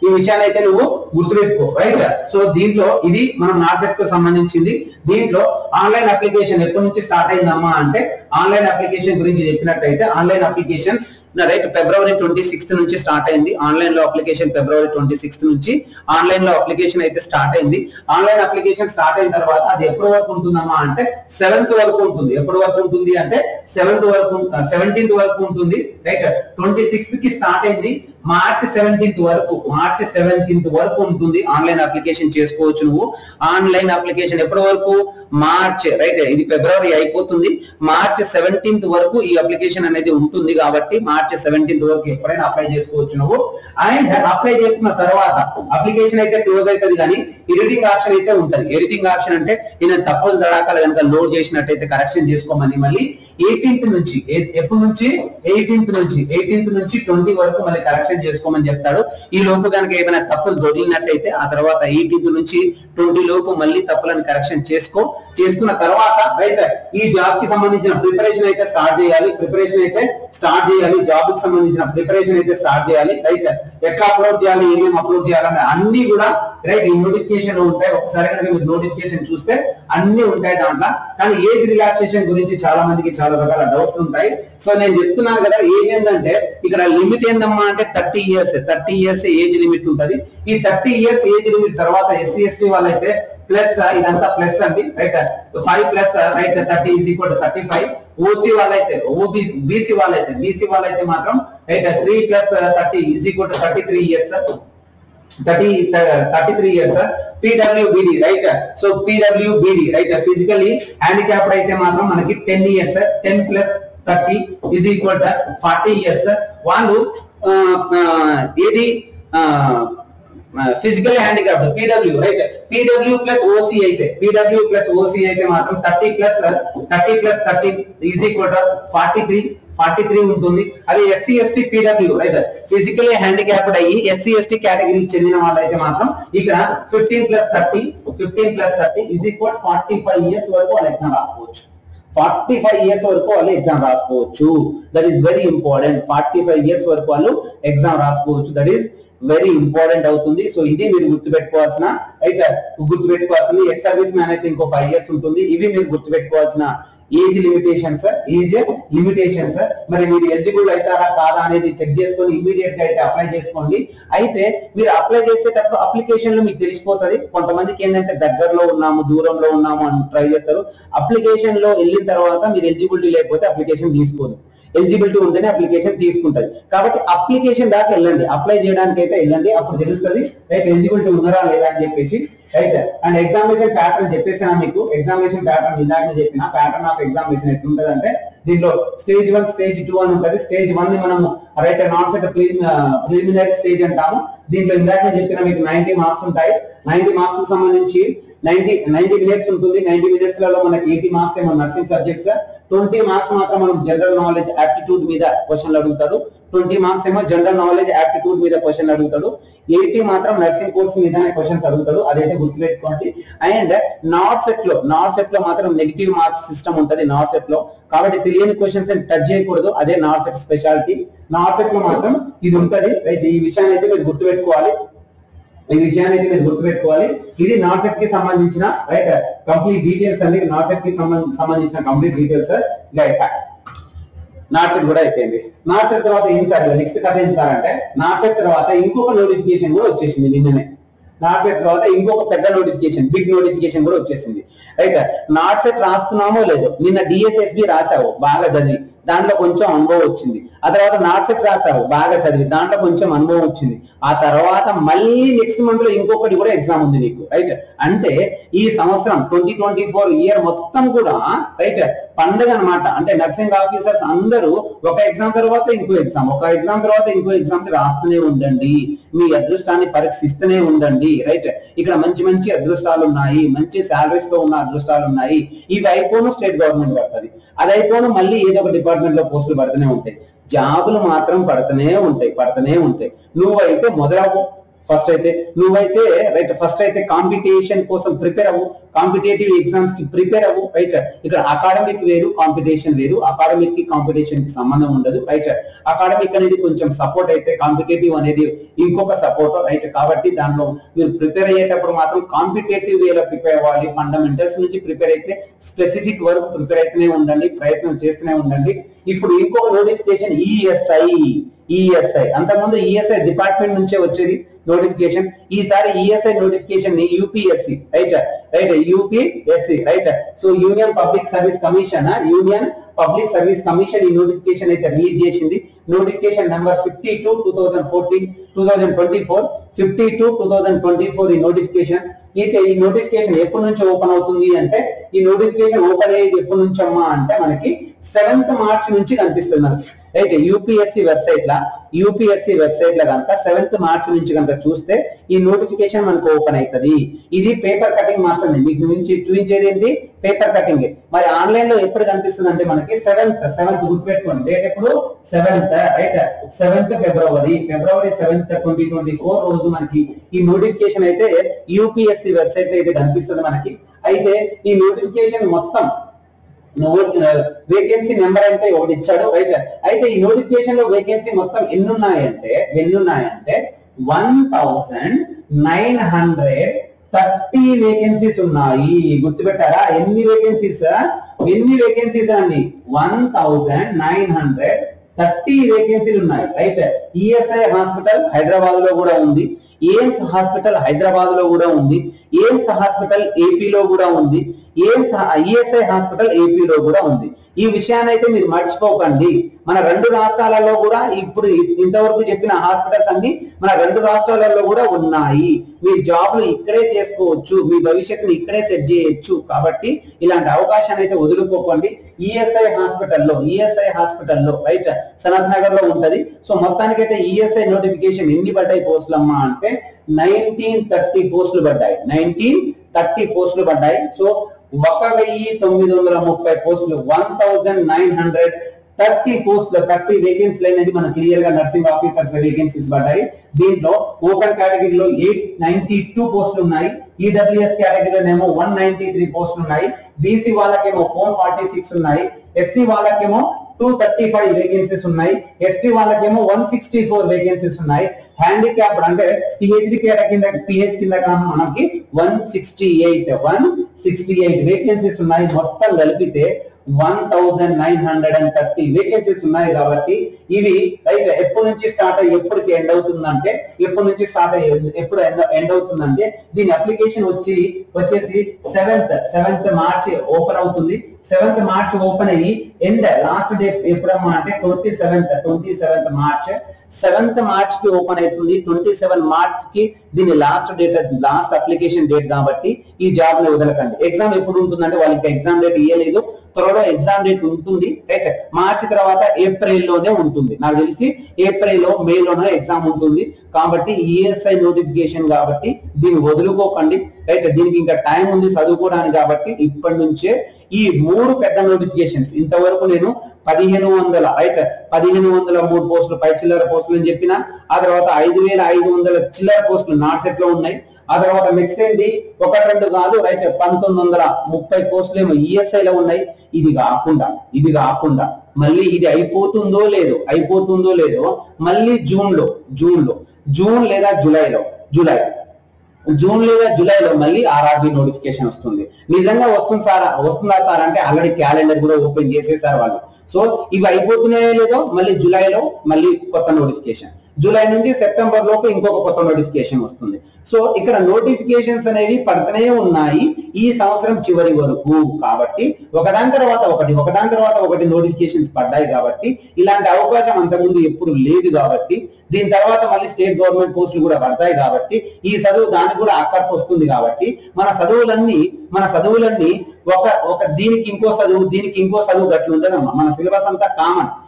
ఈ విషయాన్ని అయితే నువ్వు గుర్తుపెట్టుకో రైట్ సో దీంట్లో ఇది మనం నాసెట్ కు సంబంధించింది దీంట్లో ఆన్లైన్ అప్లికేషన్ ఎప్పటి నుంచి స్టార్ట్ అయిందమ్మా అంటే ఆన్లైన్ అప్లికేషన్ గురించి చెప్పినట్టయితే ఆన్లైన్ అప్లికేషన్ రైట్ ఫిబ్రవరి ట్వంటీ సిక్స్త్ నుంచి స్టార్ట్ అయింది ఆన్లైన్ లో అప్లికేషన్ ఫిబ్రవరి ట్వంటీ సిక్స్త్ నుంచి ఆన్లైన్ లో అప్లికేషన్ అయితే స్టార్ట్ అయింది ఆన్లైన్ అప్లికేషన్ స్టార్ట్ అయిన తర్వాత అది ఎప్పటి వరకు ఉంటుందమ్మా అంటే సెవెంత్ వరకు ఉంటుంది ఎప్పటి వరకు ఉంటుంది అంటే సెవెంత్ వరకు సెవెంటీన్త్ వరకు ఉంటుంది రైట్ ట్వంటీ సిక్స్త్ కి స్టార్ట్ అయింది మార్చ్ సెవెంటీన్త్ వరకు మార్చ్ సెవెంటీన్త్ వరకు ఉంటుంది ఆన్లైన్ అప్లికేషన్ చేసుకోవచ్చు నువ్వు ఆన్లైన్ అప్లికేషన్ ఎప్పటి వరకు మార్చ్ రైట్ ఇది ఫిబ్రవరి అయిపోతుంది మార్చ్ సెవెంటీన్త్ వరకు ఈ అప్లికేషన్ అనేది ఉంటుంది కాబట్టి మార్చ్ సెవెంటీన్త్ వరకు ఎప్పుడైనా అప్లై చేసుకోవచ్చు నువ్వు అండ్ అప్లై చేసుకున్న తర్వాత అప్లికేషన్ అయితే క్లోజ్ అవుతుంది కానీ ఎడిటింగ్ ఆప్షన్ అయితే ఉంటది ఎడిటింగ్ ఆప్షన్ అంటే నేను తప్పులు తడాకాలు కనుక లోడ్ చేసినట్టయితే కరెక్షన్ చేసుకోమని మళ్ళీ ఎయిటీన్త్ నుంచి ఏ- ఎప్పటి నుంచి ఎయిటీన్త్ నుంచి ఎయిటీన్త్ నుంచి ట్వంటీ వరకు మళ్ళీ కరెక్షన్ చేసుకోమని చెప్తాడు ఈ లోపు కనుక ఏమైనా తప్పులు దొరికినట్టయితే ఆ తర్వాత ఎయిటీన్త్ నుంచి ట్వంటీ లోపు మళ్ళీ తప్పులను కరెక్షన్ చేసుకో చేసుకున్న తర్వాత రైట్ ఈ జాబ్ కి సంబంధించిన ప్రిపరేషన్ అయితే స్టార్ట్ చేయాలి ప్రిపరేషన్ అయితే స్టార్ట్ చేయాలి జాబ్ కి సంబంధించిన ప్రిపరేషన్ అయితే స్టార్ట్ చేయాలి రైట్ ఎట్లా అప్లోడ్ చేయాలి ఏమేమి అప్లోడ్ చేయాలని అన్ని కూడా రైట్ ఈ నోటిఫికేషన్ ఉంటాయి ఒకసారి కనుక మీరు నోటిఫికేషన్ చూస్తే అన్ని ఉంటాయి దాంట్లో కానీ ఏజ్ రిలాక్సేషన్ గురించి చాలా మందికి చాలా రకాల డౌట్స్ ఉంటాయి సో నేను చెప్తున్నాను కదా ఏజ్ ఏంటంటే ఇక్కడ లిమిట్ ఏందమ్మా అంటే thirty years thirty years age limit ఉంటది ఈ థర్టీ ఇయర్స్ ఏజ్ లిమిట్ తర్వాత ఎస్సీ ఎస్టీ వాళ్ళైతే ప్లస్ ఇదంతా ప్లస్ అండి right five plus right thirty is equal thirty five OC వాళ్ళైతే ఓబీసీ బీసీ వాళ్ళైతే బీసీ వాళ్ళైతే మాత్రం right three plus thirty is equal thirty three years thirty thirty three years PWBD right so PWBD right physically handicapped అయితే మాత్రం మనకి ten years ten plus thirty is equal to forty years వాళ్ళు ఆ, ఆ, ఏది physical handicapped PW right PW plus OC అయితే పీడబ్ల్యూ ప్లస్ ఓసీ అయితే మాత్రం thirty plus thirty plus thirty is equal to forty three forty three ఉంటుంది అదే SC ST PW right physically handicapped అయ్యి ఎస్సీ ఎస్టీ కేటగిరీకి చెందిన వాళ్ళైతే మాత్రం ఇక్కడ fifteen plus thirty fifteen plus thirty is equal forty five years వరకు వాళ్ళు ఎగ్జామ్ రాసుకోవచ్చు ఫార్టీ ఫైవ్ ఇయర్స్ వరకు వాళ్ళు ఎగ్జామ్ రాసుకోవచ్చు that is very important forty five years వరకు వాళ్ళు ఎగ్జామ్ రాసుకోవచ్చు దట్ ఈస్ వెరీ ఇంపార్టెంట్ అవుతుంది సో ఇది మీరు గుర్తుపెట్టుకోవాల్సిన అయితే గుర్తుపెట్టుకోవాల్సింది ఎక్స్ సర్వీస్ మ్యాన్ అయితే ఇంకో ఫైవ్ ఇయర్స్ ఉంటుంది ఇవి మీరు గుర్తుపెట్టుకోవాల్సిన ఏజ్ లిమిటేషన్స్ ఏజ్ లిమిటేషన్స్ మరి మీరు ఎలిజిబుల్ అవుతారా కాదా అనేది చెక్ చేసుకొని ఇమీడియట్ గా అయితే అప్లై చేసుకోండి అయితే మీరు అప్లై చేసేటప్పుడు అప్లికేషన్ లో మీకు తెలిసిపోతుంది కొంతమందికి ఏంటంటే దగ్గరలో ఉన్నాము దూరంలో ఉన్నాము అని ట్రై చేస్తారు అప్లికేషన్ లో వెళ్ళిన తర్వాత మీరు ఎలిజిబిలిటీ లేకపోతే అప్లికేషన్ తీసుకోదు ఎలిజిబిలిటీ ఉంటేనే అప్లికేషన్ తీసుకుంటది కాబట్టి అప్లికేషన్ దాకా వెళ్ళండి అప్లై చేయడానికి అయితే వెళ్ళండి అప్పుడు తెలుస్తుంది రైట్ ఎలిజిబిలిటీ ఉన్నారా లేదా అని చెప్పేసి రైట్ అండ్ ఎగ్జామినేషన్ ప్యాటర్న్ చెప్పేసాను మీకు ఎగ్జామినేషన్ ప్యాటర్న్ ఇందాక చెప్పిన ప్యాటర్న్ ఆఫ్ ఎగ్జామినేషన్ ఎట్లుంటది అంటే దీంట్లో స్టేజ్ వన్ స్టేజ్ టూ అని ఉంటది స్టేజ్ వన్ ని మనం right NORCET preliminary stage అంటాము దీంట్లో ఇందాక చెప్పిన మీకు నైన్టీ మార్క్స్ ఉంటాయి నైన్టీ మార్క్స్ కి సంబంధించి నైన్టీ నైన్టీ మినిట్స్ ఉంటుంది నైన్టీ మినిట్స్ లలో మనకి ఎయిటీ మార్క్స్ ఏమో నర్సింగ్ సబ్జెక్ట్స్ ట్వంటీ మార్క్స్ మాత్రం మనం జనరల్ నాలెడ్జ్ యాప్టిట్యూడ్ మీద క్వశ్చన్లు అడుగుతాడు ట్వంటీ మార్క్స్ ఏమో జనరల్ నాలెడ్జ్ యాప్టిట్యూడ్ మీద క్వశ్చన్ అడుగుతాడు ఎయిటీ మాత్రం నర్సింగ్ కోర్స్ మీదనే క్వశ్చన్స్ అడుగుతాడు అదైతే గుర్తుపెట్టుకోండి అండ్ నార్ సెట్ లో నార్ సెట్ లో మాత్రం నెగిటివ్ మార్క్స్ సిస్టమ్ ఉంటది నార్ సెట్ లో కాబట్టి తెలియని క్వశ్చన్స్ టచ్ చేయకూడదు అదే నార్ సెట్ స్పెషాలిటీ నార్ సెట్ లో మాత్రం ఇది ఉంటది రైట్ ఈ విషయాన్ని అయితే మీరు గుర్తుపెట్టుకోవాలి ఈ విషయాన్ని అయితే మీరు గుర్తుపెట్టుకోవాలి ఇది నాసెట్ కి సంబంధించిన రైట్ కంప్లీట్ డీటెయిల్స్ అండి నాసెట్ కి సంబంధ- సంబంధించిన కంప్లీట్ డీటెయిల్స్ నాసెట్ కూడా అయిపోయింది నాసెట్ తర్వాత ఏం సార్ నెక్స్ట్ కథ ఏం సార్ అంటే నాసెట్ తర్వాత ఇంకొక నోటిఫికేషన్ కూడా వచ్చేసింది నిన్ననే నాట్సెట్ తర్వాత ఇంకొక పెద్ద నోటిఫికేషన్ బిగ్ నోటిఫికేషన్ కూడా వచ్చేసింది రైట్ నాట్సెట్ రాస్తున్నామో లేదో నిన్న డిఎస్ఎస్బి రాసావు బాగా చదివి దాంట్లో కొంచెం అనుభవం వచ్చింది ఆ తర్వాత నాట్సెట్ రాసావు బాగా చదివి దాంట్లో కొంచెం అనుభవం వచ్చింది ఆ తర్వాత మళ్ళీ నెక్స్ట్ మంత్ లో ఇంకొకటి కూడా ఎగ్జామ్ ఉంది నీకు రైట్ అంటే ఈ సంవత్సరం ట్వంటీ ట్వంటీ ఫోర్ ఇయర్ మొత్తం కూడా రైట్ పండుగ అన్నమాట అంటే నర్సింగ్ ఆఫీసర్స్ అందరూ ఒక ఎగ్జామ్ తర్వాత ఇంకో ఎగ్జామ్ ఒక ఎగ్జామ్ తర్వాత ఇంకో ఎగ్జామ్ రాస్తూనే ఉండండి మీ అదృష్టాన్ని పరీక్షిస్తూనే ఉండండి రైట్ ఇక్కడ మంచి మంచి అదృష్టాలు ఉన్నాయి మంచి సాలరీస్ తో ఉన్న అదృష్టాలు ఉన్నాయి ఇవి అయిపోను స్టేట్ గవర్నమెంట్ పడుతుంది అది అయిపోను మళ్ళీ ఏదో ఒక డిపార్ట్మెంట్ లో పోస్టులు పడుతూనే ఉంటాయి జాబులు మాత్రం పడుతూనే ఉంటాయి పడుతూనే ఉంటాయి నువ్వైతే మొదలవు ఫస్ట్ అయితే నువ్వైతే రైట్ ఫస్ట్ అయితే కాంపిటీషన్ కోసం ప్రిపేర్ అవ్వు కాంపిటేటివ్ ఎగ్జామ్స్ కి ప్రిపేర్ అవ్వు రైట్ ఇక్కడ అకాడమిక్ వేరు కాంపిటీషన్ వేరు అకాడమిక్ కి కాంపిటీషన్ కి సంబంధం ఉండదు రైట్ అకాడమిక్ అనేది కొంచెం సపోర్ట్ అయితే కాంపిటేటివ్ అనేది ఇంకొక సపోర్ట్ రైట్ కాబట్టి దానిలో మీరు ప్రిపేర్ అయ్యేటప్పుడు మాత్రం కాంపిటేటివ్ వేలో ప్రిపేర్ అవ్వాలి ఫండమెంటల్స్ నుంచి ప్రిపేర్ అయితే స్పెసిఫిక్ వరకు ప్రిపేర్ అయితేనే ఉండండి ప్రయత్నం చేస్తూనే ఉండండి ఇప్పుడు ఇంకొక నోటిఫికేషన్ ఈఎస్ఐ ఈఎస్ఐ అంతకుముందు ఈఎస్ఐ డిపార్ట్మెంట్ నుంచే వచ్చేది నోటిఫికేషన్ ఈసారి ఈఎస్ఐ నోటిఫికేషన్ ని UPSC right right UPSC right so union public service commission union public service commission ఈ నోటిఫికేషన్ అయితే రిలీజ్ చేసింది notification number fifty two two thousand fourteen two thousand twenty four fifty two two thousand twenty four ఈ నోటిఫికేషన్ అయితే ఈ నోటిఫికేషన్ ఎప్పటి నుంచి ఓపెన్ అవుతుంది అంటే ఈ నోటిఫికేషన్ ఓపెన్ అయ్యేది ఎప్పటి నుంచి అమ్మా అంటే మనకి సెవెంత్ మార్చ్ నుంచి కనిపిస్తుంది మనకి రైట్ యూపీఎస్సి వెబ్సైట్ లా యూపీఎస్సి వెబ్సైట్ లో కనుక సెవెంత్ మార్చ్ నుంచి కనుక చూస్తే ఈ నోటిఫికేషన్ మనకు ఓపెన్ అవుతుంది ఇది పేపర్ కటింగ్ మాత్రమే మీకు నుంచి చూపించేది ఏంటి పేపర్ కటింగ్ మరి ఆన్లైన్ లో ఎప్పుడు కనిపిస్తుంది అంటే మనకి సెవెంత్ సెవెంత్ గుర్తుపెట్టుకోండి డేట్ ఎప్పుడు సెవెంత్ రైట్ సెవెంత్ ఫిబ్రవరి ఫిబ్రవరి సెవెంత్ ట్వంటీ ట్వంటీ ఫోర్ రోజు మనకి ఈ నోటిఫికేషన్ అయితే యూపీఎస్సి వెబ్సైట్ లో అయితే కనిపిస్తుంది మనకి అయితే ఈ నోటిఫికేషన్ మొత్తం వేకెన్సీ నెంబర్ అయితే ఒకటి ఇచ్చాడు రైట్ అయితే ఈ నోటిఫికేషన్ లో వేకెన్సీ మొత్తం ఎన్ని ఉన్నాయంటే ఎన్ని ఉన్నాయంటే one thousand nine hundred thirty vacancies ఉన్నాయి గుర్తుపెట్టారా ఎన్ని వేకెన్సీస్ ఎన్ని వేకెన్సీస్ అండి one thousand nine hundred thirty వేకెన్సీలు ఉన్నాయి రైట్ ఈఎస్ఐ హాస్పిటల్ హైదరాబాద్ లో కూడా ఉంది ఎయిమ్స్ హాస్పిటల్ హైదరాబాద్ లో కూడా ఉంది ఎయిమ్స్ హాస్పిటల్ ఏపీలో కూడా ఉంది ఎయిమ్స్ ఈఎస్ఐ హాస్పిటల్ ఏపీలో కూడా ఉంది ఈ విషయాన్ని అయితే మీరు మర్చిపోకండి మన రెండు రాష్ట్రాలలో కూడా ఇప్పుడు ఇంతవరకు చెప్పిన హాస్పిటల్స్ అన్ని మన రెండు రాష్ట్రాలలో కూడా ఉన్నాయి మీ జాబ్లు ఇక్కడే చేసుకోవచ్చు మీ భవిష్యత్తుని ఇక్కడే సెట్ చేయొచ్చు కాబట్టి ఇలాంటి అవకాశాన్ని అయితే వదులుకోకండి ఈఎస్ఐ హాస్పిటల్లో ఈఎస్ఐ హాస్పిటల్లో రైట్ సనత్ నగర్ లో ఉంటది సో మొత్తానికైతే ఈఎస్ఐ నోటిఫికేషన్ ఎన్ని పడ్డాయి పోస్టులు అమ్మా అంటే నైన్టీన్ థర్టీ పోస్టులు పడ్డాయి నైన్టీన్ థర్టీ పోస్టులు పడ్డాయి సో ఒక వెయ్యి తొమ్మిది వందల ముప్పై పోస్టులు one thousand nine hundred thirty పోస్టులు థర్టీ వేకెన్సీలు అనేది మన క్లియర్ గా నర్సింగ్ ఆఫీసర్స్ వేకెన్సీస్ పడ్డాయి దీంట్లో ఓపెన్ కేటగిరీలో ఎయిట్ నైన్టీ టూ పోస్టులు ఉన్నాయి ఈడబ్ల్యూఎస్ కేటగిరీలోనేమో వన్ నైన్టీ త్రీ పోస్టులు ఉన్నాయి బీసీ వాళ్ళకేమో ఫోర్ ఫార్టీ సిక్స్ ఉన్నాయి ఎస్సీ వాళ్ళకేమో టూ థర్టీ ఫైవ్ వేకెన్సీస్ ఉన్నాయి ఎస్టీ వాళ్ళకేమో వన్ సిక్స్టీ ఫోర్ వేకెన్సీస్ ఉన్నాయి హ్యాండిక్యాప్డ్ అంటే పిహెచ్డి కేట కింద పిహెచ్ కింద కాను మనకి one sixty eight one sixty eight vacancies ఉన్నాయి మొత్తం కలిపితే one thousand nine hundred and thirty vacancies ఉన్నాయి కాబట్టి ఇవి రైట్ ఎప్పటి నుంచి స్టార్ట్ అయ్యి ఎప్పటికి ఎండ్ అవుతుందంటే ఎప్పటి నుంచి స్టార్ట్ అయ్యి ఎప్పుడు ఎండ్ అవుతుందంటే దీని అప్లికేషన్ వచ్చి వచ్చేసి సెవెంత్ సెవెంత్ మార్చ్ ఓపెన్ అవుతుంది సెవెంత్ మార్చ్ ఓపెన్ అయ్యి ఎండ్ లాస్ట్ డే ఎప్పుడమ్మా అంటే twenty seventh twenty seventh March seventh March కి ఓపెన్ అవుతుంది ట్వంటీ సెవెన్ మార్చ్ కి దీని last date last application date కాబట్టి ఈ జాబ్ ని వదలకండి ఎగ్జామ్ ఎప్పుడు ఉంటుందంటే వాళ్ళకి ఎగ్జామ్ డేట్ ఇవ్వలేదు త్వరలో ఎగ్జామ్ డేట్ ఉంటుంది రైట్ మార్చి తర్వాత ఏప్రిల్ లోనే ఉంటుంది నాకు తెలిసి ఏప్రిల్ లో మే లోనే ఎగ్జామ్ ఉంటుంది కాబట్టి ఈఎస్ఐ నోటిఫికేషన్ కాబట్టి దీన్ని వదులుకోకండి రైట్ దీనికి ఇంకా టైం ఉంది చదువుకోవడానికి కాబట్టి ఇప్పటి నుంచే ఈ మూడు పెద్ద నోటిఫికేషన్స్ ఇంతవరకు నేను పదిహేను వందల రైట్ పదిహేను వందల మూడు పోస్టులు పై చిల్లర పోస్టులు అని చెప్పిన ఆ తర్వాత ఐదు వేల ఐదు వందల చిల్లర పోస్టులు నాట్ సెట్ లో ఉన్నాయి ఆ తర్వాత నెక్స్ట్ ఏంటి ఒకటి రెండు కాదు రైట్ పంతొమ్మిది వందల ముప్పై పోస్టులు ఏమో ఈఎస్ఐ లో ఉన్నాయి ఇది కాకుండా ఇది కాకుండా మళ్ళీ ఇది అయిపోతుందో లేదో అయిపోతుందో లేదో మళ్ళీ జూన్ లో జూన్ లో జూన్ లేదా జూలైలో జూలై జూన్ లేదా జూలైలో మళ్ళీ ఆర్ఆర్బి నోటిఫికేషన్ వస్తుంది నిజంగా వస్తుంది సార్ వస్తుందా సార్ అంటే ఆల్రెడీ క్యాలెండర్ కూడా ఓపెన్ చేసేసారు వాళ్ళు సో ఇవి అయిపోతున్నాయో లేదో మళ్ళీ జూలైలో మళ్ళీ కొత్త నోటిఫికేషన్ జూలై నుంచి సెప్టెంబర్ లోపు ఇంకొక కొత్త నోటిఫికేషన్ వస్తుంది సో ఇక్కడ నోటిఫికేషన్స్ అనేవి పడుతూనే ఉన్నాయి ఈ సంవత్సరం చివరి వరకు కాబట్టి ఒకదాని తర్వాత ఒకటి ఒకదాని తర్వాత ఒకటి నోటిఫికేషన్స్ పడ్డాయి కాబట్టి ఇలాంటి అవకాశం అంతకుముందు ఎప్పుడు లేదు కాబట్టి దీని తర్వాత మళ్ళీ స్టేట్ గవర్నమెంట్ పోస్టులు కూడా పడతాయి కాబట్టి ఈ చదువు దానికి కూడా అక్కడికి వస్తుంది కాబట్టి మన చదువులన్నీ మన చదువులన్నీ ఒక ఒక దీనికి ఇంకో చదువు దీనికి ఇంకో చదువు గట్లు ఉంటుందమ్మా మన సిలబస్ అంతా కామన్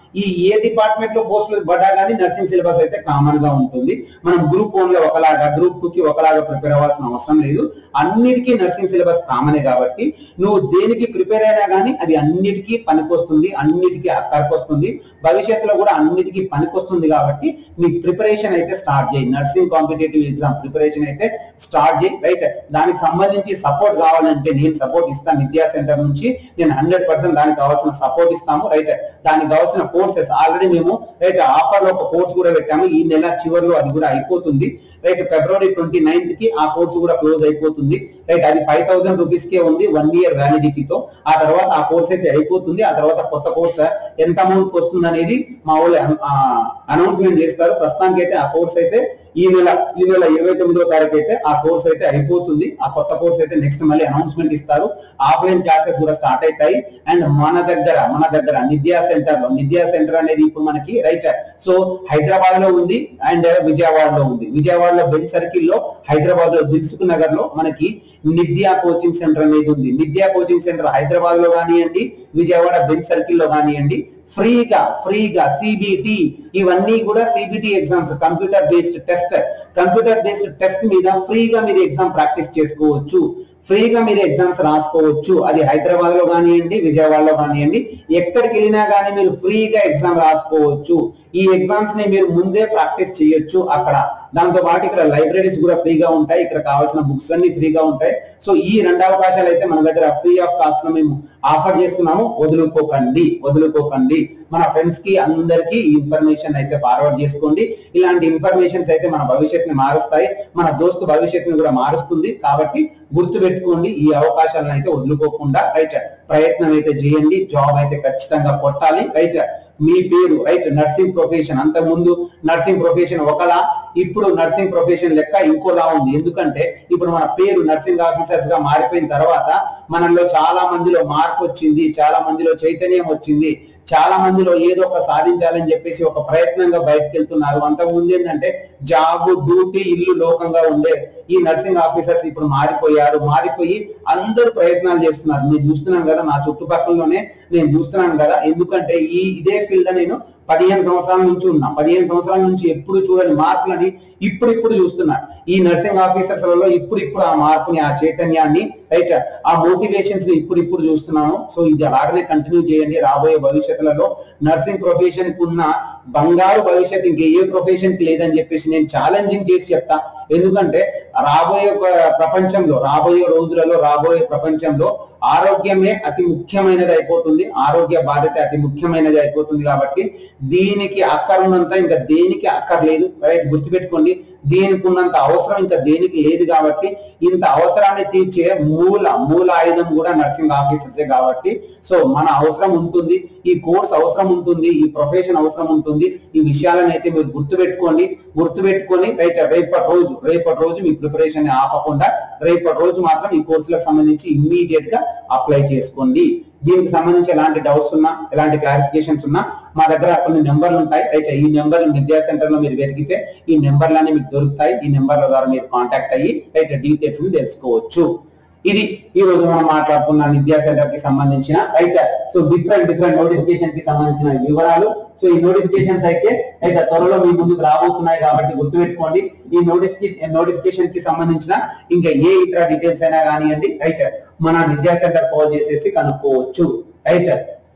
ఈ ఏ డిపార్ట్మెంట్ లో పోస్టులు పడ్డా కానీ నర్సింగ్ సిలబస్ అయితే కామన్ గా ఉంటుంది మనం గ్రూప్ వన్ లో ఒకలాగా గ్రూప్ టూ కి ఒకలాగా ప్రిపేర్ అవ్వాల్సిన అవసరం లేదు అన్నిటికీ నర్సింగ్ సిలబస్ కామనే కాబట్టి నువ్వు దేనికి ప్రిపేర్ అయినా కానీ అది అన్నిటికీ పనికొస్తుంది అన్నిటికీ అక్కడికొస్తుంది భవిష్యత్తులో కూడా అన్నిటికీ పనికొస్తుంది కాబట్టి నీ ప్రిపరేషన్ అయితే స్టార్ట్ చేయి నర్సింగ్ కాంపిటేటివ్ ఎగ్జామ్ ప్రిపరేషన్ అయితే స్టార్ట్ చేయి రైట్ దానికి సంబంధించి సపోర్ట్ కావాలంటే నేను సపోర్ట్ ఇస్తాను విద్యా సెంటర్ నుంచి నేను హండ్రెడ్ పర్సెంట్ దానికి కావాల్సిన సపోర్ట్ ఇస్తాము రైట్ దానికి కావాల్సిన కోర్సెస్ ఆల్రెడీ మేము రైట్ ఆఫర్ లో ఒక కోర్స్ కూడా పెట్టాము ఈ నెల చివరిలో అది కూడా అయిపోతుంది రైట్ ఫిబ్రవరి ట్వంటీ నైన్త్ కి ఆ కోర్స్ కూడా క్లోజ్ అయిపోతుంది రైట్ అది ఫైవ్ థౌసండ్ రూపీస్ కే ఉంది వన్ ఇయర్ వ్యాలిడిటీతో ఆ తర్వాత ఆ కోర్స్ అయితే అయిపోతుంది ఆ తర్వాత కొత్త కోర్స్ ఎంత అమౌంట్ వస్తుంది అనేది మా వాళ్ళు అనౌన్స్మెంట్ చేస్తారు ప్రస్తుతానికి అయితే ఆ కోర్స్ అయితే ఈ నెల ఈ నెల ఇరవై తొమ్మిదో తారీఖు అయితే ఆ కోర్స్ అయితే అయిపోతుంది ఆ కొత్త కోర్స్ అయితే నెక్స్ట్ మళ్ళీ అనౌన్స్మెంట్ ఇస్తారు ఆఫ్లైన్ క్లాసెస్ కూడా స్టార్ట్ అవుతాయి అండ్ మన దగ్గర మన దగ్గర నిద్యా సెంటర్ లో నిద్యా సెంటర్ అనేది ఇప్పుడు మనకి రైట్ సో హైదరాబాద్ లో ఉంది అండ్ విజయవాడలో ఉంది విజయవాడలో బెంచ్ సర్కిల్ లో హైదరాబాద్ లో దిల్సుఖ్ నగర్ లో మనకి నిద్యా కోచింగ్ సెంటర్ అనేది ఉంది నిద్యా కోచింగ్ సెంటర్ హైదరాబాద్ లో కానివ్వండి విజయవాడ బెంచ్ సర్కిల్ లో కానివ్వండి ఫ్రీగా ఫ్రీగా సిబిటి ఇవన్నీ కూడా CBT exams computer based test computer based test మీద ఫ్రీగా మీరు ఎగ్జామ్ ప్రాక్టీస్ చేసుకోవచ్చు ఫ్రీగా మీరు ఎగ్జామ్స్ రాసుకోవచ్చు అది హైదరాబాద్ లో కానివ్వండి విజయవాడలో కానివ్వండి ఎక్కడికి వెళ్ళినా కానీ మీరు ఫ్రీగా ఎగ్జామ్ రాసుకోవచ్చు ఈ ఎగ్జామ్స్ ని మీరు ముందే ప్రాక్టీస్ చేయొచ్చు అక్కడ దాంతో పాటు ఇక్కడ లైబ్రరీస్ కూడా ఫ్రీగా ఉంటాయి ఇక్కడ కావాల్సిన బుక్స్ అన్ని ఫ్రీగా ఉంటాయి సో ఈ రెండు అవకాశాలు అయితే మన దగ్గర ఫ్రీ ఆఫ్ కాస్ట్ లో మేము ఆఫర్ చేస్తున్నాము వదులుకోకండి వదులుకోకండి మన ఫ్రెండ్స్ కి అందరికి ఈ ఇన్ఫర్మేషన్ అయితే ఫార్వర్డ్ చేసుకోండి ఇలాంటి ఇన్ఫర్మేషన్స్ అయితే మన భవిష్యత్తుని మారుస్తాయి మన దోస్తు భవిష్యత్తుని కూడా మారుస్తుంది కాబట్టి గుర్తు పెట్టుకోండి ఈ అవకాశాలను అయితే వదులుకోకుండా రైట్ ప్రయత్నం అయితే చేయండి జాబ్ అయితే ఖచ్చితంగా కొట్టాలి రైట్ మీ పేరు రైట్ నర్సింగ్ ప్రొఫెషన్ అంతకు ముందు నర్సింగ్ ప్రొఫెషన్ ఒకలా ఇప్పుడు నర్సింగ్ ప్రొఫెషన్ లెక్క ఇంకోలా ఉంది ఎందుకంటే ఇప్పుడు మన పేరు నర్సింగ్ ఆఫీసర్స్ గా మారిపోయిన తర్వాత మనలో చాలా మందిలో మార్పు వచ్చింది చాలా మందిలో చైతన్యం వచ్చింది చాలా మందిలో ఏదో ఒక సాధించాలని చెప్పేసి ఒక ప్రయత్నంగా బయటకు వెళ్తున్నారు అంతకు ముందు ఏంటంటే జాబ్ డ్యూటీ ఇల్లు లోకంగా ఉండే ఈ నర్సింగ్ ఆఫీసర్స్ ఇప్పుడు మారిపోయారు మారిపోయి అందరూ ప్రయత్నాలు చేస్తున్నారు నేను చూస్తున్నాను కదా నా చుట్టుపక్కలలోనే నేను చూస్తున్నాను కదా ఎందుకంటే ఈ ఇదే ఫీల్డ్ నేను పదిహేను సంవత్సరాల నుంచి ఉన్నా పదిహేను సంవత్సరాల నుంచి ఎప్పుడు చూడని మార్పులని ఇప్పుడు ఇప్పుడు చూస్తున్నా ఈ నర్సింగ్ ఆఫీసర్స్ లలో ఇప్పుడు ఇప్పుడు ఆ మార్పుని ఆ చైతన్యాన్ని రైట్ ఆ మోటివేషన్స్ ని ఇప్పుడు ఇప్పుడు చూస్తున్నాము సో ఇది అలాగనే కంటిన్యూ చేయండి రాబోయే భవిష్యత్తులలో నర్సింగ్ ప్రొఫెషన్ కు ఉన్న బంగారు భవిష్యత్ ఇంకే ఏ ప్రొఫెషన్ కి లేదని చెప్పేసి నేను ఛాలెంజింగ్ చేసి చెప్తా ఎందుకంటే రాబోయే ప్ర- ప్రపంచంలో రాబోయే రోజులలో రాబోయే ప్రపంచంలో ఆరోగ్యమే అతి ముఖ్యమైనది అయిపోతుంది ఆరోగ్య బాధ్యత అతి ముఖ్యమైనది అయిపోతుంది కాబట్టి దీనికి అక్కరున్నంత ఇంకా దేనికి అక్కర్లేదు రైట్ గుర్తుపెట్టుకోండి దీనికి ఉన్నంత అవసరం ఇంకా దేనికి లేదు కాబట్టి ఇంత అవసరాన్ని తీర్చే మూల మూల ఆయుధం కూడా నర్సింగ్ ఆఫీసర్సే కాబట్టి సో మన అవసరం ఉంటుంది ఈ కోర్స్ అవసరం ఉంటుంది ఈ ప్రొఫెషన్ అవసరం ఉంటుంది ఈ విషయాలను అయితే మీరు గుర్తుపెట్టుకోండి గుర్తుపెట్టుకొని రైట్ రేపటి రోజు రేపటి రోజు మీ ప్రిపరేషన్ ఆపకుండా రేపటి రోజు మాత్రం ఈ కోర్సులకు సంబంధించి ఇమ్మీడియట్ గా అప్లై చేసుకోండి దీనికి సంబంధించి ఎలాంటి డౌట్స్ ఉన్నా ఎలాంటి క్లారిఫికేషన్స్ ఉన్నా మా దగ్గర కొన్ని నెంబర్లు ఉంటాయి అయితే ఈ నెంబర్ విద్యా సెంటర్ లో మీరు వెతికితే ఈ నెంబర్లన్నీ మీకు దొరుకుతాయి ఈ నెంబర్ల ద్వారా మీరు కాంటాక్ట్ అయ్యి అయితే డీటెయిల్స్ ని తెలుసుకోవచ్చు ఇది ఈ రోజు మనం మాట్లాడుకున్న విద్యా సెంటర్ కి సంబంధించిన right so different different notification కి సంబంధించిన వివరాలు సో ఈ నోటిఫికేషన్స్ అయితే అయితే త్వరలో మీ ముందుకు రాబోతున్నాయి కాబట్టి గుర్తుపెట్టుకోండి ఈ నోటిఫికేషన్ నోటిఫికేషన్ కి సంబంధించిన ఇంకా ఏ ఇతర డీటెయిల్స్ అయినా కానివ్వండి రైట్ మన విద్యా సెంటర్ కాల్ చేసేసి కనుక్కోవచ్చు రైట్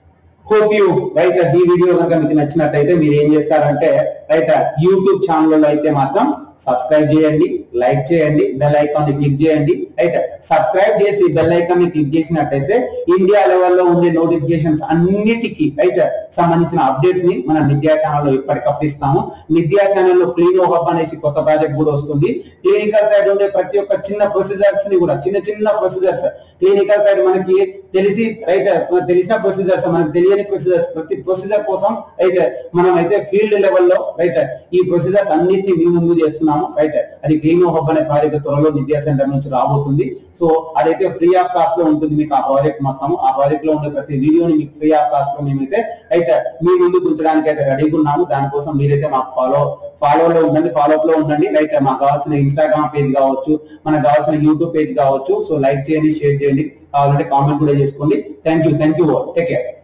హోప్ యూ రైట్ ఈ వీడియో కనుక మీకు నచ్చినట్టయితే మీరు ఏం చేస్తారంటే రైట్ యూట్యూబ్ ఛానల్ అయితే మాత్రం సబ్స్క్రైబ్ చేయండి లైక్ చేయండి బెల్ ఐకాన్ ని క్లిక్ చేయండి రైట్ సబ్స్క్రైబ్ చేసి బెల్ ఐకాన్ ని క్లిక్ చేసినట్టయితే ఇండియా లెవెల్లో ఉండే నోటిఫికేషన్స్ అన్నిటికీ రైట్ సంబంధించిన అప్డేట్స్ ని మన నిద్యా ఛానల్ లో ఇప్పటికప్పుడు ఇస్తాము నిద్యా ఛానల్ లో క్లీనో హబ్ అనేసి కొత్త ప్రాజెక్ట్ కూడా వస్తుంది క్లినికల్ సైడ్ ఉండే ప్రతి ఒక్క చిన్న ప్రొసీజర్స్ ని కూడా చిన్న చిన్న ప్రొసీజర్స్ క్లినికల్ సైడ్ మనకి తెలిసి రైట్ తెలిసిన ప్రొసీజర్స్ మనకి తెలియని ప్రొసీజర్స్ ప్రతి ప్రొసీజర్ కోసం అయితే మనం అయితే ఫీల్డ్ లెవెల్లో రైట్ ఈ ప్రొసీజర్స్ అన్నిటిని మీ ముందు చేస్తున్నాము రైట్ అది క్లీన్ హబ్ అనే ప్రాజెక్ట్ త్వరలో విద్యా సెంటర్ నుంచి రాబోతుంది సో అదైతే ఫ్రీ ఆఫ్ కాస్ట్ లో ఉంటుంది మీకు ఆ ప్రాజెక్ట్ మొత్తం ఆ ప్రాజెక్ట్ లో ఉండే ప్రతి వీడియోని మీకు ఫ్రీ ఆఫ్ కాస్ట్ లో మేమైతే రైట్ మీ ముందుకు ఉంచడానికి అయితే రెడీగా ఉన్నాము దానికోసం మీరైతే మాకు ఫాలో ఫాలో లో ఉండండి ఫాలో అప్ లో ఉండండి రైట్ మాకు కావాల్సిన ఇన్స్టాగ్రామ్ పేజ్ కావచ్చు మనకు కావాల్సిన యూట్యూబ్ పేజ్ కావచ్చు సో లైక్ చేయండి షేర్ చేయండి కావాలంటే కామెంట్ కూడా చేసుకోండి thank you thank you take care